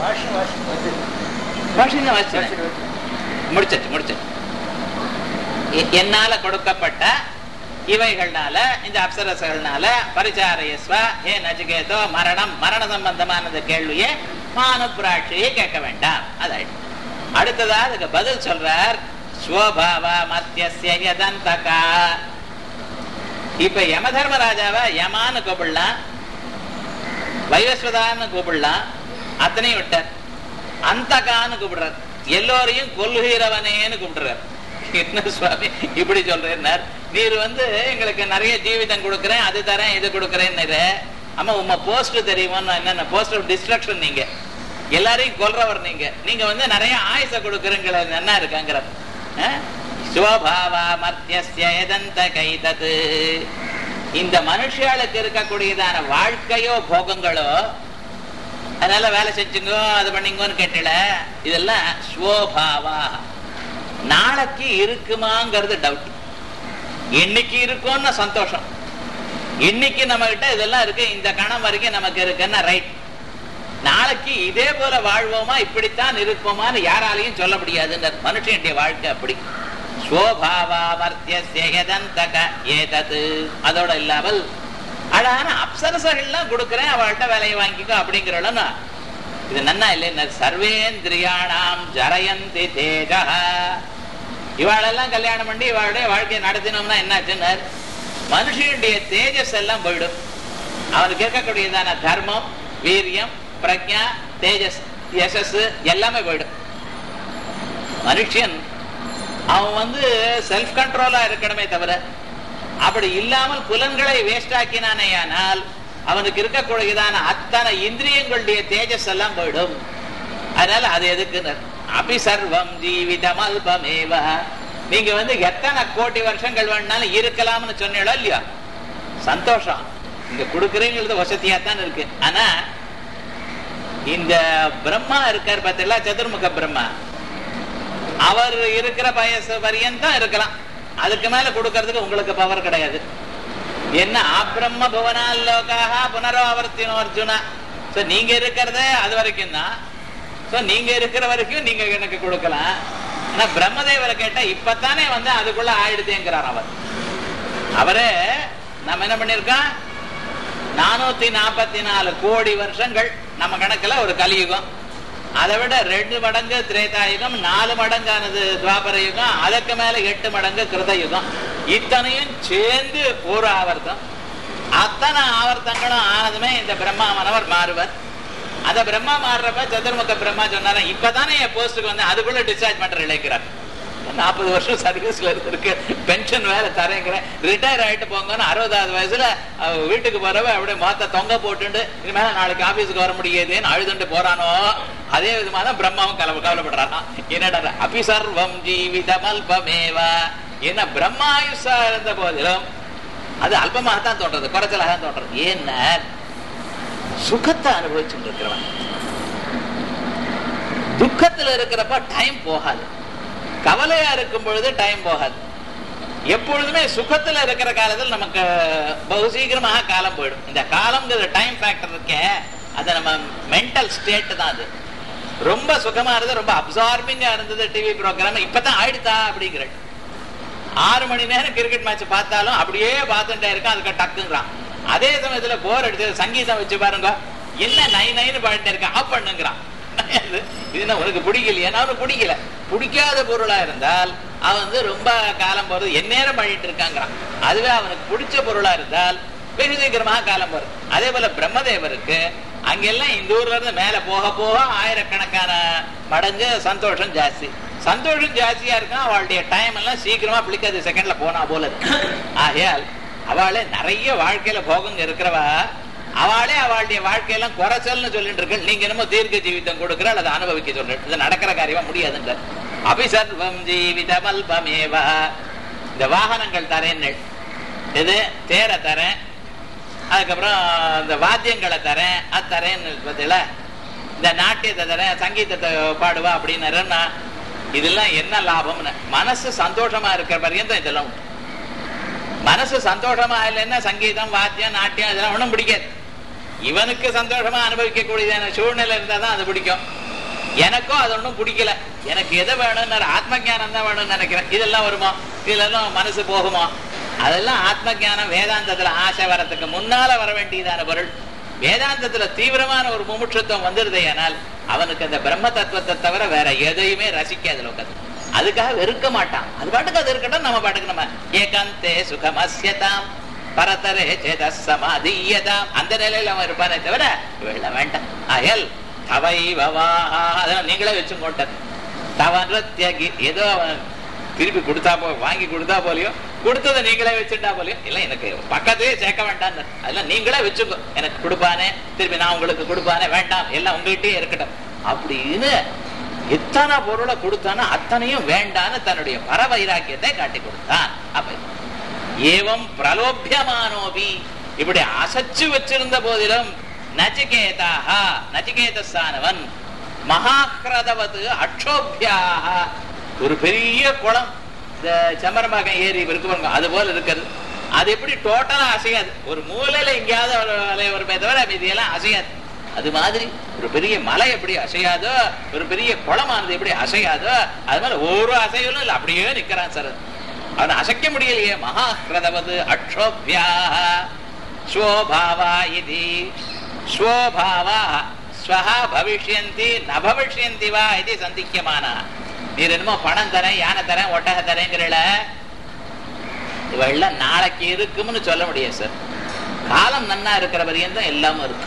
பாஷைங்க வாசிச்சேன். முடிச்சாச்சு முடிச்சாச்சு எ- என்னால கொடுக்கப்பட்ட இவைகள்னால இந்த அப்சரசர்கள்னால பரிச்சாரயஸ்வ ஏ நச்சிகேதோ மரணம் மரண சம்பந்தமானது கேள்வியே மானுப்பிராட்சியை கேட்க வேண்டாம் அதாயிடும் அடுத்ததா அதுக்கு பதில் சொல்றார் ஸ்வபாவா மத்தியஸ்ய யதந்தகா இப்ப யம தர்மராஜாவை யமான்னு கூப்பிடலாம் வைவஸ்வதான்னு கூப்பிடலாம் அத்தனையும் விட்டார் அந்தகான்னு கூப்பிடுறார் எல்லோரையும் கொல்லுகிறவனேன்னு கூப்பிடுறார் என்ன சுவாமி இப்படி சொல்றேன்னார் நீர் வந்து எங்களுக்கு நிறைய ஜீவிதம் கொடுக்குறேன் அது தரேன் இது கொடுக்குறேன்னு ஆமா உங்க போஸ்ட் தெரியுமா என்னென்ன போஸ்ட் ஆஃப் டிஸ்ட்ரக்ஷன் நீங்க எல்லாரையும் கொல்றவர் நீங்க நீங்க வந்து நிறைய ஆயுச கொடுக்குறீங்கள என்ன இருக்காங்கிற சுவபாவா மத்தியஸ்ய எதந்த கைதது இந்த மனுஷாளுக்கு இருக்கக்கூடியதான வாழ்க்கையோ போகங்களோ அதனால வேலை செஞ்சுங்கோ அது பண்ணீங்கன்னு கேட்டல இதெல்லாம் ஸ்வோபாவா நாளைக்கு இருக்குமாங்கிறது டவுட் இன்னைக்கு இருக்கும்னு சந்தோஷம் இன்னைக்கு நம்ம கிட்ட இதெல்லாம் இருக்கு இந்த கணம் வரைக்கும் நமக்கு இருக்குன்னா ரைட் நாளைக்கு இதே போல வாழ்வோமா இப்படித்தான் இருப்போமான்னு யாராலையும் சொல்ல முடியாதுன்ற மனுஷனுடைய வாழ்க்கை அப்படி ஸ்வோபாவாமர்த்தியதந்தக ஏதது அதோட இல்லாமல் அழகான அப்சரசர்கள்லாம் கொடுக்குறேன் அவள்கிட்ட வேலையை வாங்கிக்கோ அப்படிங்கிறோம்னா இது நன்னா இல்லைன்னா சர்வேந்திரியாணாம் ஜரயந்தி தேஜா இவாளெல்லாம் கல்யாணம் பண்ணி இவாளுடைய வாழ்க்கையை நடத்தினோம்னா என்னாச்சுன்னு மனுஷனுடைய தேஜஸ் எல்லாம் போயிடும் அவனுக்கு இருக்கக்கூடியதான தர்மம் வீரியம் பிரக்ஞா தேஜஸ் யசஸ் எல்லாமே போயிடும் மனுஷன் அவன் வந்து செல்ஃப் கண்ட்ரோலா இருக்கணுமே தவிர அப்படி இல்லாமல் புலன்களை வேஸ்ட் ஆக்கினானேயானால் அவனுக்கு இருக்கக்கூடியதான அத்தனை இந்திரியங்களுடைய தேஜஸ் எல்லாம் போயிடும் அதனால அது எதுக்குன்னு அபி சர்வம் ஜீவிதம் அல்பமேவ நீங்க வந்து எத்தனை கோடி வருஷங்கள் வேணாலும் இருக்கலாம்னு சொன்னீங்களோ இல்லையா சந்தோஷம் இங்க கொடுக்குறீங்கிறது வசதியா தான் இருக்கு ஆனா இந்த பிரம்மா இருக்கார் பார்த்தீங்களா சதுர்முக பிரம்மா அவர் இருக்கிற வயசு பரியந்தம் இருக்கலாம் அதுக்கு மேல கொடுக்கறதுக்கு உங்களுக்கு பவர் கிடையாது என்ன அப்ரம்ம புவனாலோகாக புனராவர்த்தினோ அர்ஜுனா சோ நீங்க இருக்கிறதே அது வரைக்கும் தான் சோ நீங்க இருக்கிற வரைக்கும் நீங்க எனக்கு கொடுக்கலாம் ஆனா பிரம்மதேவரை கேட்டா இப்பத்தானே வந்து அதுக்குள்ள ஆயிடுதேங்கிறார் அவர் அவரே நம்ம என்ன பண்ணிருக்கோம் நானூத்தி நாற்பத்தி நாலு கோடி வருஷங்கள் நம்ம கணக்குல ஒரு கலியுகம் அதை விட ரெண்டு மடங்கு திரேதாயுகம் நாலு மடங்கானது துவாபர யுகம் அதுக்கு மேல எட்டு மடங்கு கிருத யுகம் இத்தனையும் சேர்ந்து ஒரு ஆவர்த்தம் அத்தனை ஆவர்த்தங்களும் ஆனதுமே இந்த பிரம்மாவனவர் மாறுவர் அந்த பிரம்மா மாறுறப்ப சதுர்முக பிரம்மா சொன்னாரா இப்பதானே என் போஸ்டுக்கு வந்து அதுக்குள்ள டிஸ்சார்ஜ் பண்ற இழைக்கிறார் நாற்பது வருஷம் சர்வீஸ்ல இருக்கு பென்ஷன் வேற தரேங்கிறேன் ரிட்டையர் ஆயிட்டு போங்கன்னு அறுபதாவது வயசுல அவ வீட்டுக்கு போறவ அப்படியே மாத்த தொங்க போட்டுண்டு இனிமேல நாளைக்கு ஆபீஸுக்கு வர முடியாதுன்னு அழுதுண்டு போறானோ அதே விதமா தான் பிரம்மாவும் கவலை கவலைப்படுறானா என்னடா அபிசர்வம் ஜீவிதம் அல்பமேவா என்ன பிரம்மாயுஷா இருந்த போதிலும் அது அல்பமாகத்தான் தோன்றது குறைச்சலாக தான் தோன்றது ஏன்னா சுகத்தை அனுபவிச்சுட்டு இருக்கிறவன் துக்கத்துல இருக்கிறப்ப டைம் போகாது கவலையா இருக்கும் பொழுது டைம் போகாது எப்பொழுதுமே சுகத்துல இருக்கிற காலத்தில் நமக்கு பகு சீக்கிரமாக காலம் போயிடும் இந்த காலம்ங்கிற டைம் ஃபேக்டர் இருக்கே அது நம்ம மென்டல் ஸ்டேட் தான் அது ரொம்ப சுகமா இருந்தது ரொம்ப அப்சார்பிங்கா இருந்தது டிவி ப்ரோக்ராம் இப்பதான் ஆயிடுதா அப்படிங்கிற ஆறு மணி நேரம் கிரிக்கெட் மேட்ச் பார்த்தாலும் அப்படியே பார்த்துட்டே இருக்கான் அதுக்கு டக்குங்கிறான் அதே சமயத்துல போர் அடிச்சது சங்கீதம் வச்சு பாருங்க என்ன நை நைன்னு பாடிட்டே இருக்கான் ஆஃப் பண்ணுங்கிறான் இது என்ன உனக்கு பிடிக்கலையா அவனுக்கு பிடிக்கல பிடிக்காத பொருளா இருந்தால் அவன் வந்து ரொம்ப காலம் போறது எந்நேரம் பாடிட்டு இருக்காங்கிறான் அதுவே அவனுக்கு பிடிச்ச பொருளா இருந்தால் வெகு சீக்கிரமாக காலம் போறது அதே போல பிரம்மதேவருக்கு அங்கெல்லாம் இந்த ஊர்ல இருந்து மேல போக போக ஆயிரக்கணக்கான மடங்கு சந்தோஷம் ஜாஸ்தி சந்தோஷம் ஜாஸ்தியா இருக்கும் அவளுடைய டைம் எல்லாம் சீக்கிரமா பிடிக்காது செகண்ட்ல போனா போல இருக்கு ஆகையால் அவளே நிறைய வாழ்க்கையில போகங்க இருக்கிறவா அவளே அவளுடைய வாழ்க்கையெல்லாம் குறைச்சல்னு சொல்லிட்டு இருக்கு நீங்க என்னமோ தீர்க்க ஜீவிதம் கொடுக்குற அதை அனுபவிக்க சொல்லிட்டு இது நடக்கிற காரியமா முடியாதுன்ற அபிசர்வம் ஜீவிதம் அல்பமேவா இந்த வாகனங்கள் தரேன் இது தேர தரேன் அதுக்கப்புறம் இந்த வாத்தியங்களை தரேன் அது தரேன்னு பார்த்தீங்களா இந்த நாட்டியத்தை தரேன் சங்கீதத்தை பாடுவா அப்படின்னு இதெல்லாம் என்ன லாபம்னு மனசு சந்தோஷமா இருக்கிற பர்யந்தம் இதெல்லாம் உண்டு மனசு சந்தோஷமா இல்லைன்னா சங்கீதம் வாத்தியம் நாட்டியம் இதெல்லாம் ஒன்றும் பிடிக்காது இவனுக்கு சந்தோஷமா அனுபவிக்கக்கூடியதான சூழ்நிலை இருந்தா தான் அது பிடிக்கும் எனக்கும் அது ஒன்றும் பிடிக்கல எனக்கு எதை வேணும்னு ஆத்ம ஜானம் தான் வேணும்னு நினைக்கிறேன் இதெல்லாம் வருமா இதெல்லாம் மனசு போகுமா அதெல்லாம் ஆத்ம ஜானம் வேதாந்தத்துல ஆசை வரத்துக்கு முன்னால வர வேண்டியதான பொருள் வேதாந்தத்துல தீவிரமான ஒரு முமுட்சத்துவம் வந்துருதே ஆனால் அவனுக்கு அந்த பிரம்ம தத்துவத்தை தவிர வேற எதையுமே ரசிக்காது லோகத்து அதுக்காக வெறுக்க மாட்டான் அது பாட்டுக்கு அது இருக்கட்டும் நம்ம பாட்டுக்கு நம்ம ஏகாந்தே சுகமஸ்யதாம் பரதரே சேத சமாதீயதாம் அந்த நிலையில அவன் இருப்பானே தவிர வெள்ள வேண்டாம் அயல் தவை அதெல்லாம் நீங்களே வச்சு போட்டது தவ நிருத்திய ஏதோ அவன் திருப்பி கொடுத்தா போ வாங்கி கொடுத்தா போலியோ கொடுத்ததை நீங்களே வச்சுட்டா போலியோ இல்ல எனக்கு பக்கத்தையே சேர்க்க வேண்டாம் அதெல்லாம் நீங்களே வச்சுக்கோ எனக்கு கொடுப்பானே திருப்பி நான் உங்களுக்கு கொடுப்பானே வேண்டாம் எல்லாம் உங்ககிட்டயே இருக்கட்டும் அப்படின்னு எத்தனை பொருளை கொடுத்தானோ அத்தனையும் வேண்டான்னு தன்னுடைய பரவைராக்கியத்தை காட்டி கொடுத்தான் அப்ப ஏவம் பிரலோபியமானோபி இப்படி அசைச்சு வச்சிருந்த போதிலும் நச்சிகேதாக நச்சிகேதஸ்தானவன் மகாக்கிரதவது அக்ஷோபியாக ஒரு பெரிய குளம் இந்த செம்மரம்பாக்கம் ஏரி இருக்கு பாருங்க அது போல இருக்கிறது அது எப்படி டோட்டலா அசையாது ஒரு மூலையில எங்கேயாவது ஒரு அலை வருமே தவிர மீதியெல்லாம் அசையாது அது மாதிரி ஒரு பெரிய மலை எப்படி அசையாதோ ஒரு பெரிய குளமானது எப்படி அசையாதோ அது மாதிரி ஒரு அசையலும் இல்லை அப்படியே நிக்கிறான் சார் அவனை அசைக்க முடியலையே மகாகிருதவது அக்ஷோபியா ஸ்வோபாவா இது ஸ்வோபாவா ஸ்வஹா பவிஷ்யந்தி ந பவிஷ்யந்தி வா இது சந்திக்கமானா நீர் என்னமோ பணம் தரேன் யானை தரேன் ஒட்டக தரேங்கிறல இவெல்லாம் நாளைக்கு இருக்கும்னு சொல்ல முடியாது சார் காலம் நன்னா இருக்கிற வரையும் தான் எல்லாமும் இருக்கு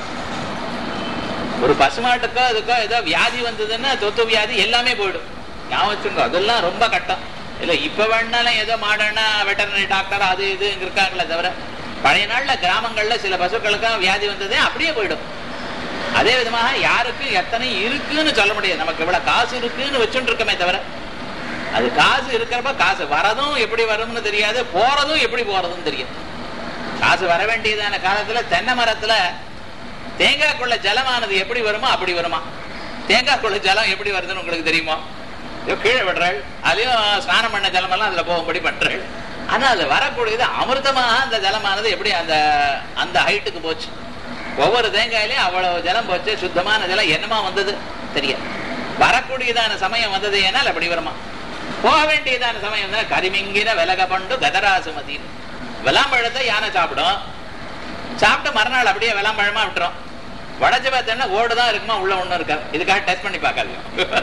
ஒரு பசுமாட்டுக்கோ அதுக்கோ ஏதோ வியாதி வந்ததுன்னா தொத்து வியாதி எல்லாமே போயிடும் ஞாபகம் வச்சுங்க அதெல்லாம் ரொம்ப கட்டம் இல்ல இப்ப வேணாலும் ஏதோ மாடர்னா வெட்டர்னரி டாக்டர் அது இது இருக்காங்களே தவிர பழைய நாள்ல கிராமங்கள்ல சில பசுக்களுக்கும் வியாதி வந்ததே அப்படியே போயிடும் அதே விதமாக யாருக்கு எத்தனை இருக்குன்னு சொல்ல முடியாது நமக்கு இவ்வளவு காசு இருக்குன்னு வச்சுட்டு இருக்கமே தவிர அது காசு இருக்கிறப்ப காசு வரதும் எப்படி வரும்னு தெரியாது போறதும் எப்படி போறதும் தெரியும் காசு வர வேண்டியதான காலத்துல தென்னை மரத்துல தேங்காய்க்குள்ள ஜலமானது எப்படி வருமோ அப்படி வருமா தேங்காய்க்குள்ள ஜலம் எப்படி வருதுன்னு உங்களுக்கு தெரியுமா இதோ கீழே விடுறாள் அதையும் ஸ்நானம் பண்ண ஜலமெல்லாம் அதுல போகும்படி பண்றாள் ஆனா அது வரக்கூடியது அமிர்தமாக அந்த ஜலமானது எப்படி அந்த அந்த ஹைட்டுக்கு போச்சு ஒவ்வொரு தேங்காயிலையும் அவ்வளவு ஜலம் போச்சு சுத்தமான ஜலம் என்னமா வந்தது தெரியாது வரக்கூடியதான சமயம் வந்தது ஏனால் அப்படி வருமா போக வேண்டியதான சமயம் தான் கரிமிங்கின விலக பண்டு கதராசுமதி விளாம்பழத்தை யானை சாப்பிடும் சாப்பிட்டு மறுநாள் அப்படியே விளாம்பழமா விட்டுரும் வடச்சு பார்த்தேன்னா ஓடுதான் இருக்குமா உள்ள ஒண்ணும் இருக்காது இதுக்காக டெஸ்ட் பண்ணி பார்க்காது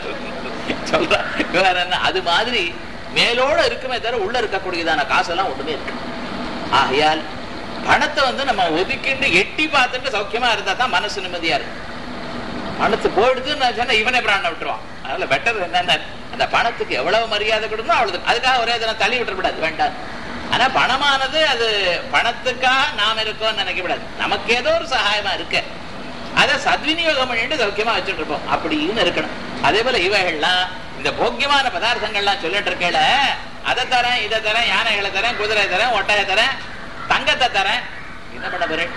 சொல்றேன் வேற என்ன அது மாதிரி மேலோட இருக்குமே தவிர உள்ள இருக்கக்கூடியதான காசெல்லாம் ஒண்ணுமே இருக்கு ஆகையால் பணத்தை வந்து நம்ம ஒதுக்கிட்டு எட்டி பார்த்துட்டு சௌக்கியமா இருந்தா தான் மனசு நிம்மதியா இருக்கு பணத்து போயிடுதுன்னு நான் சொன்னா இவனே பிராண விட்டுருவான் அதனால பெட்டர் என்னன்னா அந்த பணத்துக்கு எவ்வளவு மரியாதை கொடுக்கணும் அவ்வளவு அதுக்காக ஒரே தினம் தள்ளி விட்டுறக்கூடாது வேண்டாம் ஆனா பணமானது அது பணத்துக்காக நாம் இருக்கோம்னு நினைக்கக்கூடாது நமக்கு ஏதோ ஒரு சகாயமா இருக்கு அதை சத்விநியோகம் பண்ணிட்டு சௌக்கியமா வச்சுட்டு இருப்போம் அப்படின்னு இருக்கணும் அதே போல இவைகள்லாம் இந்த போக்கியமான பதார்த்தங்கள்லாம் சொல்லிட்டு இருக்கல அதை தரேன் இதை தரேன் யானைகளை தரேன் குதிரை தரேன் ஒட்டையை தரேன் தங்கத்தை தரேன் என்ன பண்ண போறேன்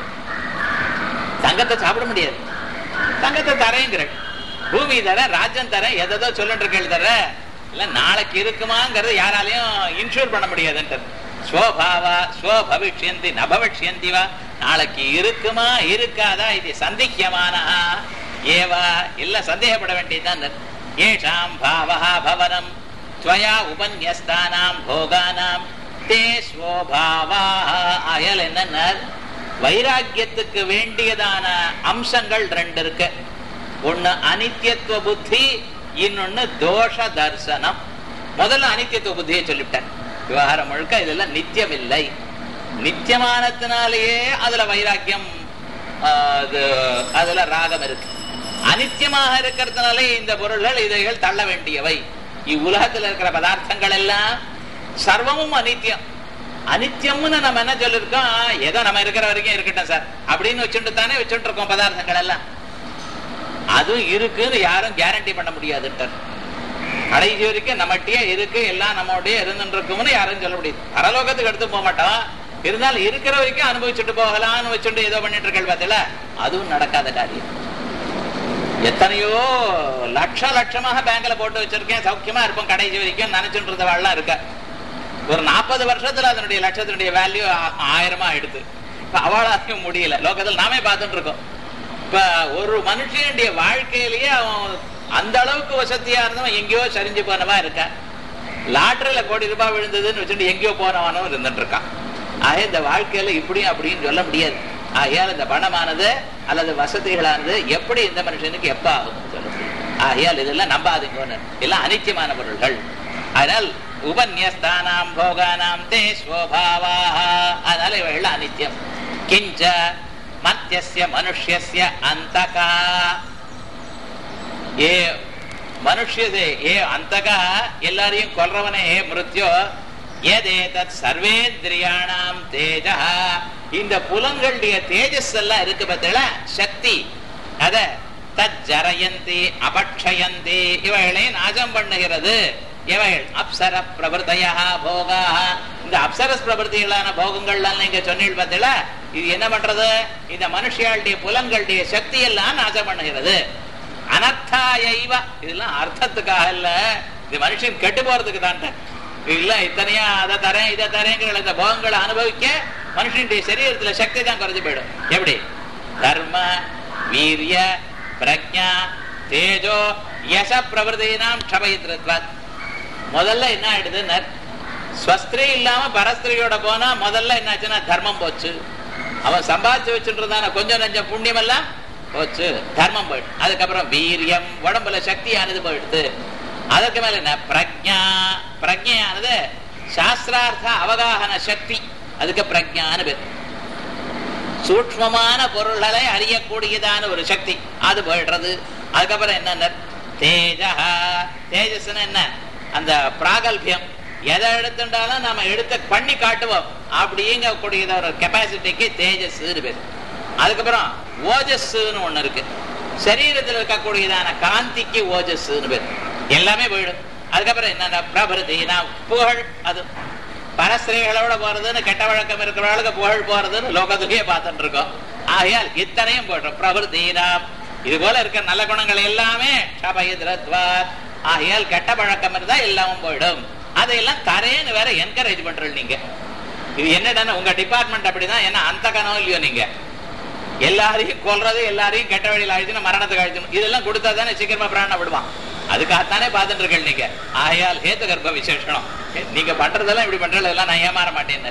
தங்கத்தை சாப்பிட முடியாது தங்கத்தை தரேங்கிற பூமி தரேன் ராஜ்யம் தரேன் எதோ சொல்லிட்டு இருக்கேள் தர இல்ல நாளைக்கு இருக்குமாங்கிறது யாராலையும் இன்சூர் பண்ண முடியாதுன்றது ஸ்வபாவா ஸ்வபவிஷ்யந்தி நபவிஷ்யந்தி வா நாளைக்கு இருக்குமா இருக்காதா இது சந்திக்கமான ஏவா இல்ல சந்தேகப்பட வேண்டியதுதான் ஏஷாம் பாவா பவனம் துவயா உபன்யஸ்தானாம் போகானாம் தே ஸ்வோபாவா அயல் என்ன வைராக்கியத்துக்கு வேண்டியதான அம்சங்கள் ரெண்டு இருக்கு ஒண்ணு அனித்தியத்துவ புத்தி இன்னொன்னு தோஷ தர்சனம் முதல்ல அனித்தியத்துவ புத்தியை சொல்லிவிட்டேன் விவகாரம் முழுக்க இதெல்லாம் நித்தியம் இல்லை நித்தியமானத்தினாலேயே அதுல வைராக்கியம் அதுல ராகம் இருக்கு அனித்தியமாக இருக்கிறதுனாலே இந்த பொருள்கள் இதைகள் தள்ள வேண்டியவை இவ்வுலகத்தில் இருக்கிற பதார்த்தங்கள் எல்லாம் சர்வமும் அனித்தியம் அனித்தியம்னு நம்ம என்ன சொல்லிருக்கோம் ஏதோ நம்ம இருக்கிற வரைக்கும் இருக்கட்டும் சார் அப்படின்னு வச்சுட்டு தானே வச்சுட்டு இருக்கோம் பதார்த்தங்கள் எல்லாம் அதுவும் இருக்குன்னு யாரும் கேரண்டி பண்ண முடியாதுட்டார் கடைசி வரைக்கும் நம்மகிட்டயே இருக்கு எல்லாம் நம்மகிட்டயே இருந்துட்டு இருக்கும்னு யாரும் சொல்ல முடியாது பரலோகத்துக்கு எடுத்து போக மாட்டோம் இருந்தாலும் இருக்கிற வரைக்கும் அனுபவிச்சுட்டு போகலாம்னு வச்சுட்டு ஏதோ பண்ணிட்டு இருக்கல் பார்த்தல அதுவும் நடக்காத காரியம் எத்தனையோ லட்ச லட்சமாக பேங்க்ல போட்டு வச்சிருக்கேன் சௌக்கியமா இருப்போம் கடைசி வரைக்கும் நினைச்சுட்டு இருந்தவாள்லாம் இருக்க ஒரு நாற்பது வருஷத்துல அதனுடைய லட்சத்தினுடைய வேல்யூ ஆயிரமா எடுத்து இப்ப அவளாலையும் முடியல லோகத்தில் நாமே பார்த்துட்டு இருக்கோம் இப்ப ஒரு மனுஷனுடைய வாழ்க்கையிலேயே அவன் அந்த அளவுக்கு வசதியா இருந்தவன் எங்கேயோ சரிஞ்சு போனவா இருக்க லாட்டரியில கோடி ரூபாய் விழுந்ததுன்னு வச்சுட்டு எங்கேயோ போனவனும் இருந்துட்டு இருக்கான் ஆக இந்த வாழ்க்கையில இப்படியும் அப்படின்னு சொல்ல முடியாது ஆகையால் இந்த பணமானது அல்லது வசதிகளானது எப்படி இந்த மனுஷனுக்கு எப்ப ஆகும் சொல்ல முடியும் ஆகையால் இதெல்லாம் நம்பாதீங்க எல்லாம் அனித்தியமான பொருள்கள் அதனால் உபன்யஸ்தானாம் போகானாம் தே ஸ்வபாவா அதனால இவைகள் அனித்தியம் கிஞ்ச மத்தியஸ்ய மனுஷ்யஸ்ய அந்தகா ஏ மனுஷதே ஏ அந்தகா எல்லாரையும் கொல்றவனே ஏ மிருத்யோ ஏதேதத் சர்வேந்திரியாணாம் தேஜ இந்த புலங்களுடைய தேஜஸ் எல்லாம் இருக்கு பார்த்தீங்களா சக்தி அத தத் ஜரயந்தி அபக்ஷயந்தி இவைகளை நாசம் பண்ணுகிறது இவைகள் அப்சர பிரபுத்தையா போகா இந்த அப்சரஸ் பிரபுத்திகளான போகங்கள்லாம் நீங்க சொன்னீங்க பார்த்தீங்களா இது என்ன பண்றது இந்த மனுஷியாளுடைய புலங்களுடைய சக்தி எல்லாம் நாசம் பண்ணுகிறது அனர்த்தாயைவ இதெல்லாம் அர்த்தத்துக்காக இல்ல இது மனுஷன் கெட்டு போறதுக்கு தான் இல்ல இத்தனையா அதை தரேன் இதை தரேங்கிற இந்த போகங்களை அனுபவிக்க மனுஷனுடைய சரீரத்துல சக்தி தான் குறைஞ்சு போயிடும் எப்படி தர்ம வீரிய பிரஜா தேஜோ யச பிரபதினாம் க்ஷபயித்ருத்வாத் முதல்ல என்ன ஆயிடுது ஸ்வஸ்திரி இல்லாம பரஸ்திரியோட போனா முதல்ல என்னாச்சுன்னா தர்மம் போச்சு அவன் சம்பாதிச்சு வச்சுட்டு இருந்தான கொஞ்சம் நஞ்சம் புண்ணியம் எல்லாம் போச்சு தர்மம் போயிடுது அதுக்கப்புறம் வீரியம் உடம்புல சக்தியானது போயிடுது அதுக்கு மேல என்ன பிரஜா பிரஜையானது சாஸ்திரார்த்த அவகாகன சக்தி அதுக்கு பிரஜான்னு பேர் சூக்மமான பொருள்களை அறியக்கூடியதான ஒரு சக்தி அது போயிடுறது அதுக்கப்புறம் என்ன தேஜா தேஜஸ்னா என்ன அந்த பிராகல்பியம் எதை எடுத்துட்டாலும் நம்ம எடுத்து பண்ணி காட்டுவோம் அப்படிங்க கூடியத ஒரு கெப்பாசிட்டிக்கு தேஜஸ் பேர் அதுக்கப்புறம் ஓஜஸ்ன்னு ஒண்ணு இருக்கு சரீரத்தில் இருக்கக்கூடியதான காந்திக்கு ஓஜஸ்ன்னு பேர் எல்லாமே போயிடும் அதுக்கப்புறம் என்னன்னா பிரபருதினா புகழ் அது பரஸ்திரீகளோட போறதுன்னு கெட்ட வழக்கம் இருக்கிறவர்களுக்கு புகழ் போறதுன்னு லோகத்திலேயே பார்த்துட்டு இருக்கோம் ஆகையால் இத்தனையும் போட்டோம் பிரபருதீனா இது போல இருக்க நல்ல குணங்கள் எல்லாமே ஷபயித்ரத்வாத் ஆகையால் கெட்ட பழக்கம் இருந்தா எல்லாமும் போயிடும் அதையெல்லாம் தரேன்னு வேற என்கரேஜ் பண்றீங்க நீங்க இது என்னடா உங்க டிபார்ட்மெண்ட் அப்படிதான் ஏன்னா அந்த கனவு இல்லையோ நீங்க எல்லாரையும் கொல்றது எல்லாரையும் கெட்ட வழியில் அழிச்சுன்னு மரணத்துக்கு அழிச்சணும் இதெல்லாம் கொடுத்தா தானே சீக்கிரமா பிராணம் விடுவான் அதுக்காகத்தானே பார்த்துட்டு இருக்கேன் நீங்க ஆகையால் ஹேத்து கர்ப்ப விசேஷனம் நீங்க பண்றதெல்லாம் இப்படி பண்றதெல்லாம் நான் ஏமாற மாட்டேன்னு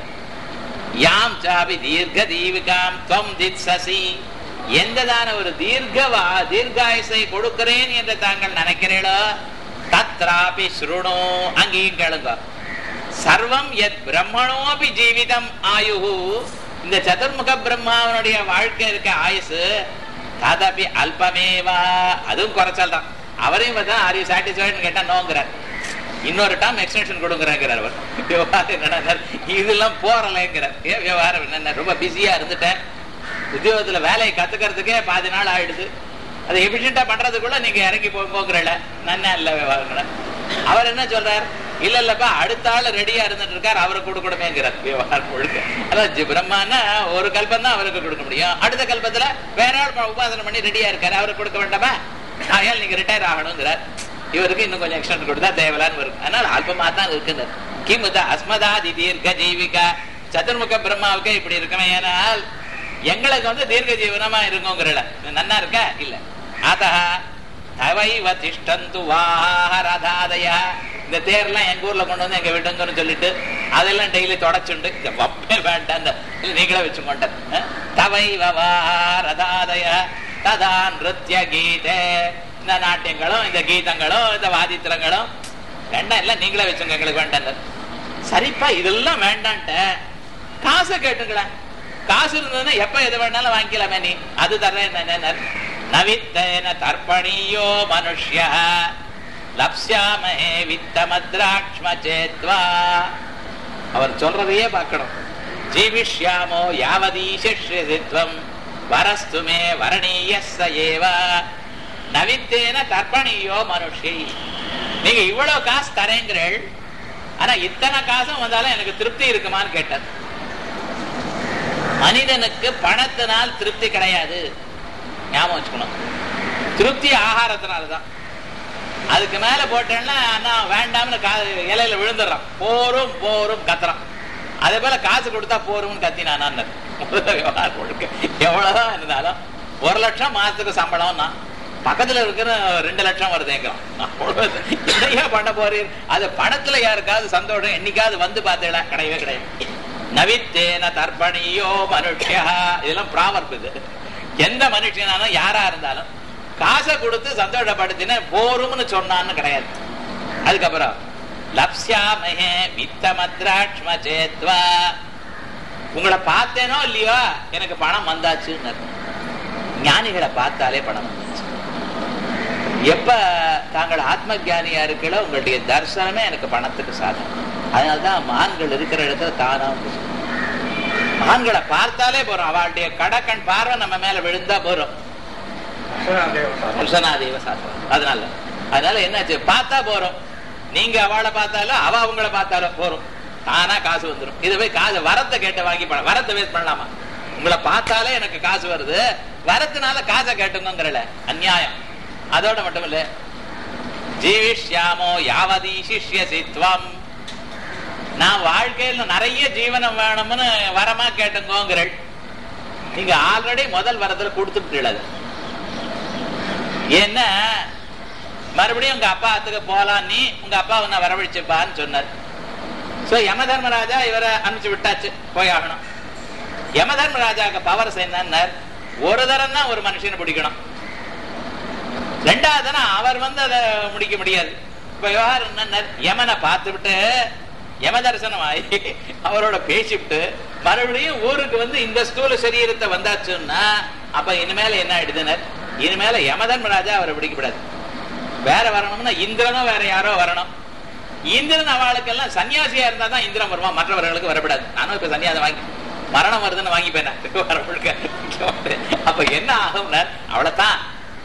யாம் சாபி தீர்க்க தீவிகாம் துவம் தித் சசி எந்ததான ஒரு தீர்க்க தீர்காயுசை கொடுக்கிறேன் என்று தாங்கள் நினைக்கிறீர்களோ தத்ராபி ஸ்ருணோ அங்கேயும் கேளுங்க சர்வம் எத் பிரம்மணோபி ஜீவிதம் ஆயுகு இந்த சதுர்முக பிரம்மாவனுடைய வாழ்க்கை இருக்க ஆயுசு ததபி அல்பமேவா அதுவும் குறைச்சல் தான் அவரையும் பார்த்தா ஆர் யூ சாட்டிஸ்ஃபைட்னு கேட்டா நோங்கிறார் இன்னொரு டைம் எக்ஸ்டென்ஷன் கொடுக்குறாங்கிறார் அவர் விவகாரம் என்னன்னா இதெல்லாம் போறலைங்கிறார் ஏன் விவகாரம் என்னென்ன ரொம்ப பிஸியா இருந்துட்டேன் உத்தியோகத்துல வேலையை கத்துக்கிறதுக்கே பாதி நாள் ஆயிடுது அதை எபிஷியண்டா பண்றதுக்குள்ள நீங்க இறங்கி போங்கிறல நன்னா இல்ல விவகாரம் அவர் என்ன சொல்றார் இல்ல இல்லப்பா அடுத்த ஆள் ரெடியா இருந்துட்டு இருக்கார் அவருக்கு கொடுக்கணுமேங்கிறார் விவகாரம் முழுக்க அதான் பிரம்மானா ஒரு கல்பம் தான் அவருக்கு கொடுக்க முடியும் அடுத்த கல்பத்துல வேற ஆள் உபாசனை பண்ணி ரெடியா இருக்காரு அவருக்கு கொடுக்க வேண்டாமா ஆகையால் நீங்க ரிட்டையர் ஆகணுங்கிறார் இவருக்கு இன்னும் கொஞ்சம் எக்ஸ்டென்ட் கொடுத்தா தேவலான்னு வரும் அதனால அல்பமா தான் இருக்குன்னு கிமுத அஸ்மதாதி தீர்க்க ஜீவிகா சதுர்முக பிரம்மாவுக்கு இப்படி இருக்கணும் ஏனால் எங்களுக்கு வந்து தீர்க்க ஜீவனமா இருக்குங்கிறல நன்னா இருக்கா இல்ல அத தவைவ திஷ்டந்து வாஹரதாதய இந்த தேர்லாம் எங்க ஊர்ல கொண்டு வந்து எங்க விடுங்கன்னு சொல்லிட்டு அதெல்லாம் டெய்லி தொடச்சுண்டு இந்த வப்பே வேண்டாம் நீங்களே வச்சு கொண்டது தவைவ வாஹரதாதய ததா நிருத்திய கீதே இந்த நாட்டியங்களும் இந்த கீதங்களும் இந்த வாதித்திரங்களும் வேண்டாம் எல்லாம் நீங்களே வச்சுங்க எங்களுக்கு வேண்டாம் சரிப்பா இதெல்லாம் வேண்டான்ட்ட காசை கேட்டுங்களேன் காசு இருந்ததுன்னா எப்ப எது வேணாலும் வாங்கிக்கலாமே நீ அது தர்றேன் நவித்தேன தர்ப்பணியோ மனுஷ்ய லப்ஸ்யாமஹே வித்தமத்ராட்ச்ம சேத்வா அவர் சொல்றதையே பார்க்கணும் ஜீவிஷ்யாமோ யாவதீசிஷ்யசித்வம் வரஸ்துமே வரணீயஸ்ஸ ஏவ நவித்தேன தர்ப்பணியோ மனுஷி நீங்க இவ்வளவு காசு தரேங்கிறீள் ஆனா இத்தனை காசும் வந்தாலும் எனக்கு திருப்தி இருக்குமான்னு கேட்டார் மனிதனுக்கு பணத்தினால் திருப்தி கிடையாது ஞாபகம் வச்சுக்கணும் திருப்தி ஆகாரத்தினால்தான் அதுக்கு மேல போட்டேன்னா நான் வேண்டாம்னு கா இலையில விழுந்துடுறான் போரும் போரும் கத்துறான் அதே போல காசு கொடுத்தா போரும்னு கத்தினான் எவ்வளவுதான் இருந்தாலும் ஒரு லட்சம் மாசத்துக்கு சம்பளம் பக்கத்துல இருக்கிற ரெண்டு லட்சம் வருதுங்கிறான் என்னையா பண்ண போறீர் அது பணத்துல யாருக்காவது சந்தோஷம் என்னைக்காவது வந்து பார்த்தீங்களா கிடையவே கிடையாது நவித்தேன தர்ப்பணியோ மனுஷியா இதெல்லாம் ப்ராவர்ப் இது எந்த மனுஷனாலும் யாரா இருந்தாலும் காசை கொடுத்து சந்தோஷப்படுத்தின போரும்னு சொன்னான்னு கிடையாது அதுக்கப்புறம் லப்ஸ்யாமஹே வித்தமத்ராட்ச்ம சேத்வா உங்களை பார்த்தேனோ இல்லையோ எனக்கு பணம் வந்தாச்சுன்னு ஞானிகளை பார்த்தாலே பணம் வந்துச்சு எப்ப தாங்கள் ஆத்ம ஜானியா இருக்கல உங்களுடைய தரிசனமே எனக்கு பணத்துக்கு சாதனம் அதனால்தான் மான்கள் இருக்கிற இடத்துல தானா மான்களை பார்த்தாலே போறோம் அவளுடைய கடக்கண் பார்வை நம்ம மேல விழுந்தா போறோம் தேவ சாஸ்திரம் அதனால அதனால என்னாச்சு பார்த்தா போறோம் நீங்க அவளை பார்த்தாலும் அவ அவங்கள பார்த்தாலும் போறோம் தானா காசு வந்துடும் இது போய் காசு வரத்தை கேட்டு வாங்கி வரத்தை வேஸ்ட் பண்ணலாமா உங்களை பார்த்தாலே எனக்கு காசு வருது வரத்துனால காசை கேட்டுங்கிறல அந்நியாயம் அதோட மட்டும் இல்ல ஜீவிஷ்யாமோ யாவதி சிஷ்ய சித்வம் நான் வாழ்க்கையில் நிறைய ஜீவனம் வேணும்னு வரமா கேட்டுங்கோங்கிறள் நீங்க ஆல்ரெடி முதல் வரத்துல கொடுத்துட்டு ஏன்னா மறுபடியும் உங்க அப்பா அத்துக்கு போலாம் நீ உங்க அப்பா உன்னை வரவழைச்சுப்பான்னு சொன்னார் சோ யம தர்மராஜா இவரை அனுப்பிச்சு விட்டாச்சு போய் ஆகணும் யம தர்மராஜாக்கு பவர் என்னன்னார் ஒரு தரம் தான் ஒரு மனுஷனை பிடிக்கணும் ரெண்டாவது அவர் வந்து அதை முடிக்க முடியாது இப்ப விவகாரம் என்ன யமனை பார்த்து விட்டு யம தரிசனம் ஆகி அவரோட பேசிவிட்டு மறுபடியும் ஊருக்கு வந்து இந்த ஸ்தூல சரீரத்தை வந்தாச்சுன்னா அப்ப இனிமேல என்ன ஆயிடுதுனர் இனிமேல யமதர்மராஜா அவரை பிடிக்கப்படாது வேற வரணும்னா இந்திரனும் வேற யாரோ வரணும் இந்திரன் அவளுக்கெல்லாம் சன்னியாசியா இருந்தா தான் இந்திரன் வருவான் மற்றவர்களுக்கு வரப்படாது நானும் இப்ப சன்னியாசம் வாங்கி மரணம் வருதுன்னு வாங்கிப்பேன் அப்ப என்ன ஆகும்னா அவ்வளவுதான்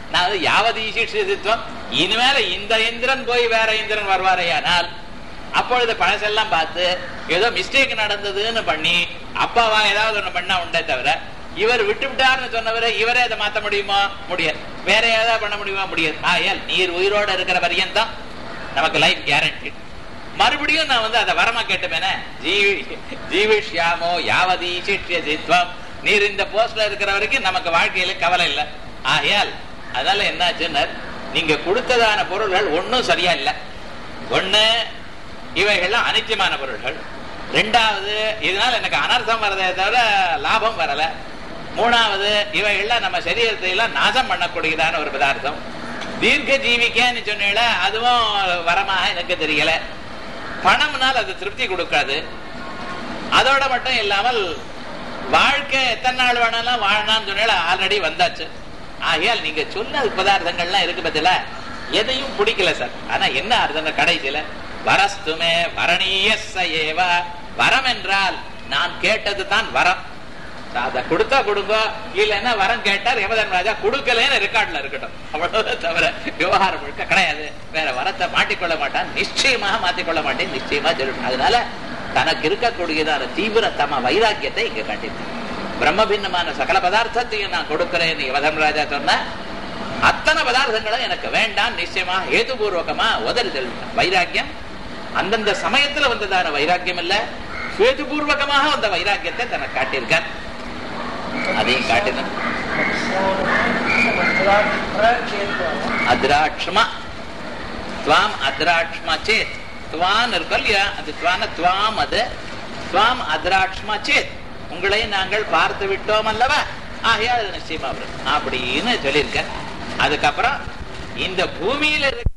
நான் அது யாவது ஈசித்துவம் இனிமேல இந்த இந்திரன் போய் வேற இந்திரன் வருவாரையானால் அப்பொழுது பழசெல்லாம் பார்த்து ஏதோ மிஸ்டேக் நடந்ததுன்னு பண்ணி அப்பாவா ஏதாவது ஒண்ணு பண்ணா உண்டே தவிர இவர் விட்டு விட்டாருன்னு சொன்னவரை இவரே அதை மாத்த முடியுமா முடியாது வேற ஏதாவது பண்ண முடியுமா முடியாது ஆயால் நீர் உயிரோட இருக்கிற வரையும் தான் நமக்கு லைஃப் கேரண்டி மறுபடியும் நான் வந்து அதை வரமா கேட்டுமேனே ஜீவி ஜீவிஷ்யாமோ யாவதி சிஷ்யசித்வம் நீர் இந்த போஸ்ட்ல இருக்கிற வரைக்கும் நமக்கு வாழ்க்கையில கவலை இல்லை ஆகையால் அதனால என்னாச்சுன்னு நீங்க கொடுத்ததான பொருள்கள் ஒன்னும் சரியா இல்லை ஒண்ணு இவைகள்லாம் அனித்தியமான பொருள்கள் ரெண்டாவது இதனால எனக்கு அனர்த்தம் வரதே தவிர லாபம் வரல மூணாவது இவைகள்லாம் நம்ம சரீரத்தை எல்லாம் நாசம் பண்ணக்கூடியதான ஒரு பதார்த்தம் தீர்க்க ஜீவிக்கன்னு சொன்னீங்கள அதுவும் வரமாக எனக்கு தெரியல பணம்னால் அது திருப்தி கொடுக்காது அதோட மட்டும் இல்லாமல் வாழ்க்கை எத்தனை நாள் வேணாலும் வாழலாம்னு சொன்னால ஆல்ரெடி வந்தாச்சு ஆகையால் நீங்க சொன்ன பதார்த்தங்கள்லாம் இருக்கு பத்தில எதையும் பிடிக்கல சார் ஆனா என்ன அர்த்தம் கடைசியில வரஸ்துமே வரணீய ஏவ வரம் என்றால் நான் கேட்டது தான் வரம் அதை கொடுத்தா கொடுங்க இல்லைன்னா வரம் கேட்டார் யமதன் ராஜா கொடுக்கலன்னு ரெக்கார்ட்ல இருக்கட்டும் அவ்வளவு தவிர விவகாரம் முழுக்க கிடையாது வேற வரத்தை மாட்டிக்கொள்ள மாட்டான் நிச்சயமாக மாத்திக்கொள்ள மாட்டேன் நிச்சயமா சொல்லணும் அதனால தனக்கு இருக்கக்கூடியதான தீவிரத்தம வைராக்கியத்தை இங்க காட்டியிருக்கேன் பிரம்ம பின்னமான சகல பதார்த்தத்தையும் நான் கொடுக்கிறேன் யமதன் ராஜா சொன்ன அத்தனை பதார்த்தங்களும் எனக்கு வேண்டாம் நிச்சயமா ஹேதுபூர்வகமா உதறுதல் வைராக்கியம் அந்தந்த சமயத்துல வந்ததான வைராக்கியம் இல்ல ஹேதுபூர்வகமாக வந்த வைராக்கியத்தை தனக்கு காட்டியிருக்கார் அதையும் காட்டினார் அத்ராட்சமா துவாம் அத்ராட்சமா சேத் துவான் இருக்கும் இல்லையா அது துவான துவாம் அது துவாம் அத்ராட்சமா சேத் உங்களை நாங்கள் பார்த்து விட்டோம் அல்லவா ஆகையா அது நிச்சயமா வரும் அப்படின்னு சொல்லியிருக்க அதுக்கப்புறம் இந்த பூமியில இருக்க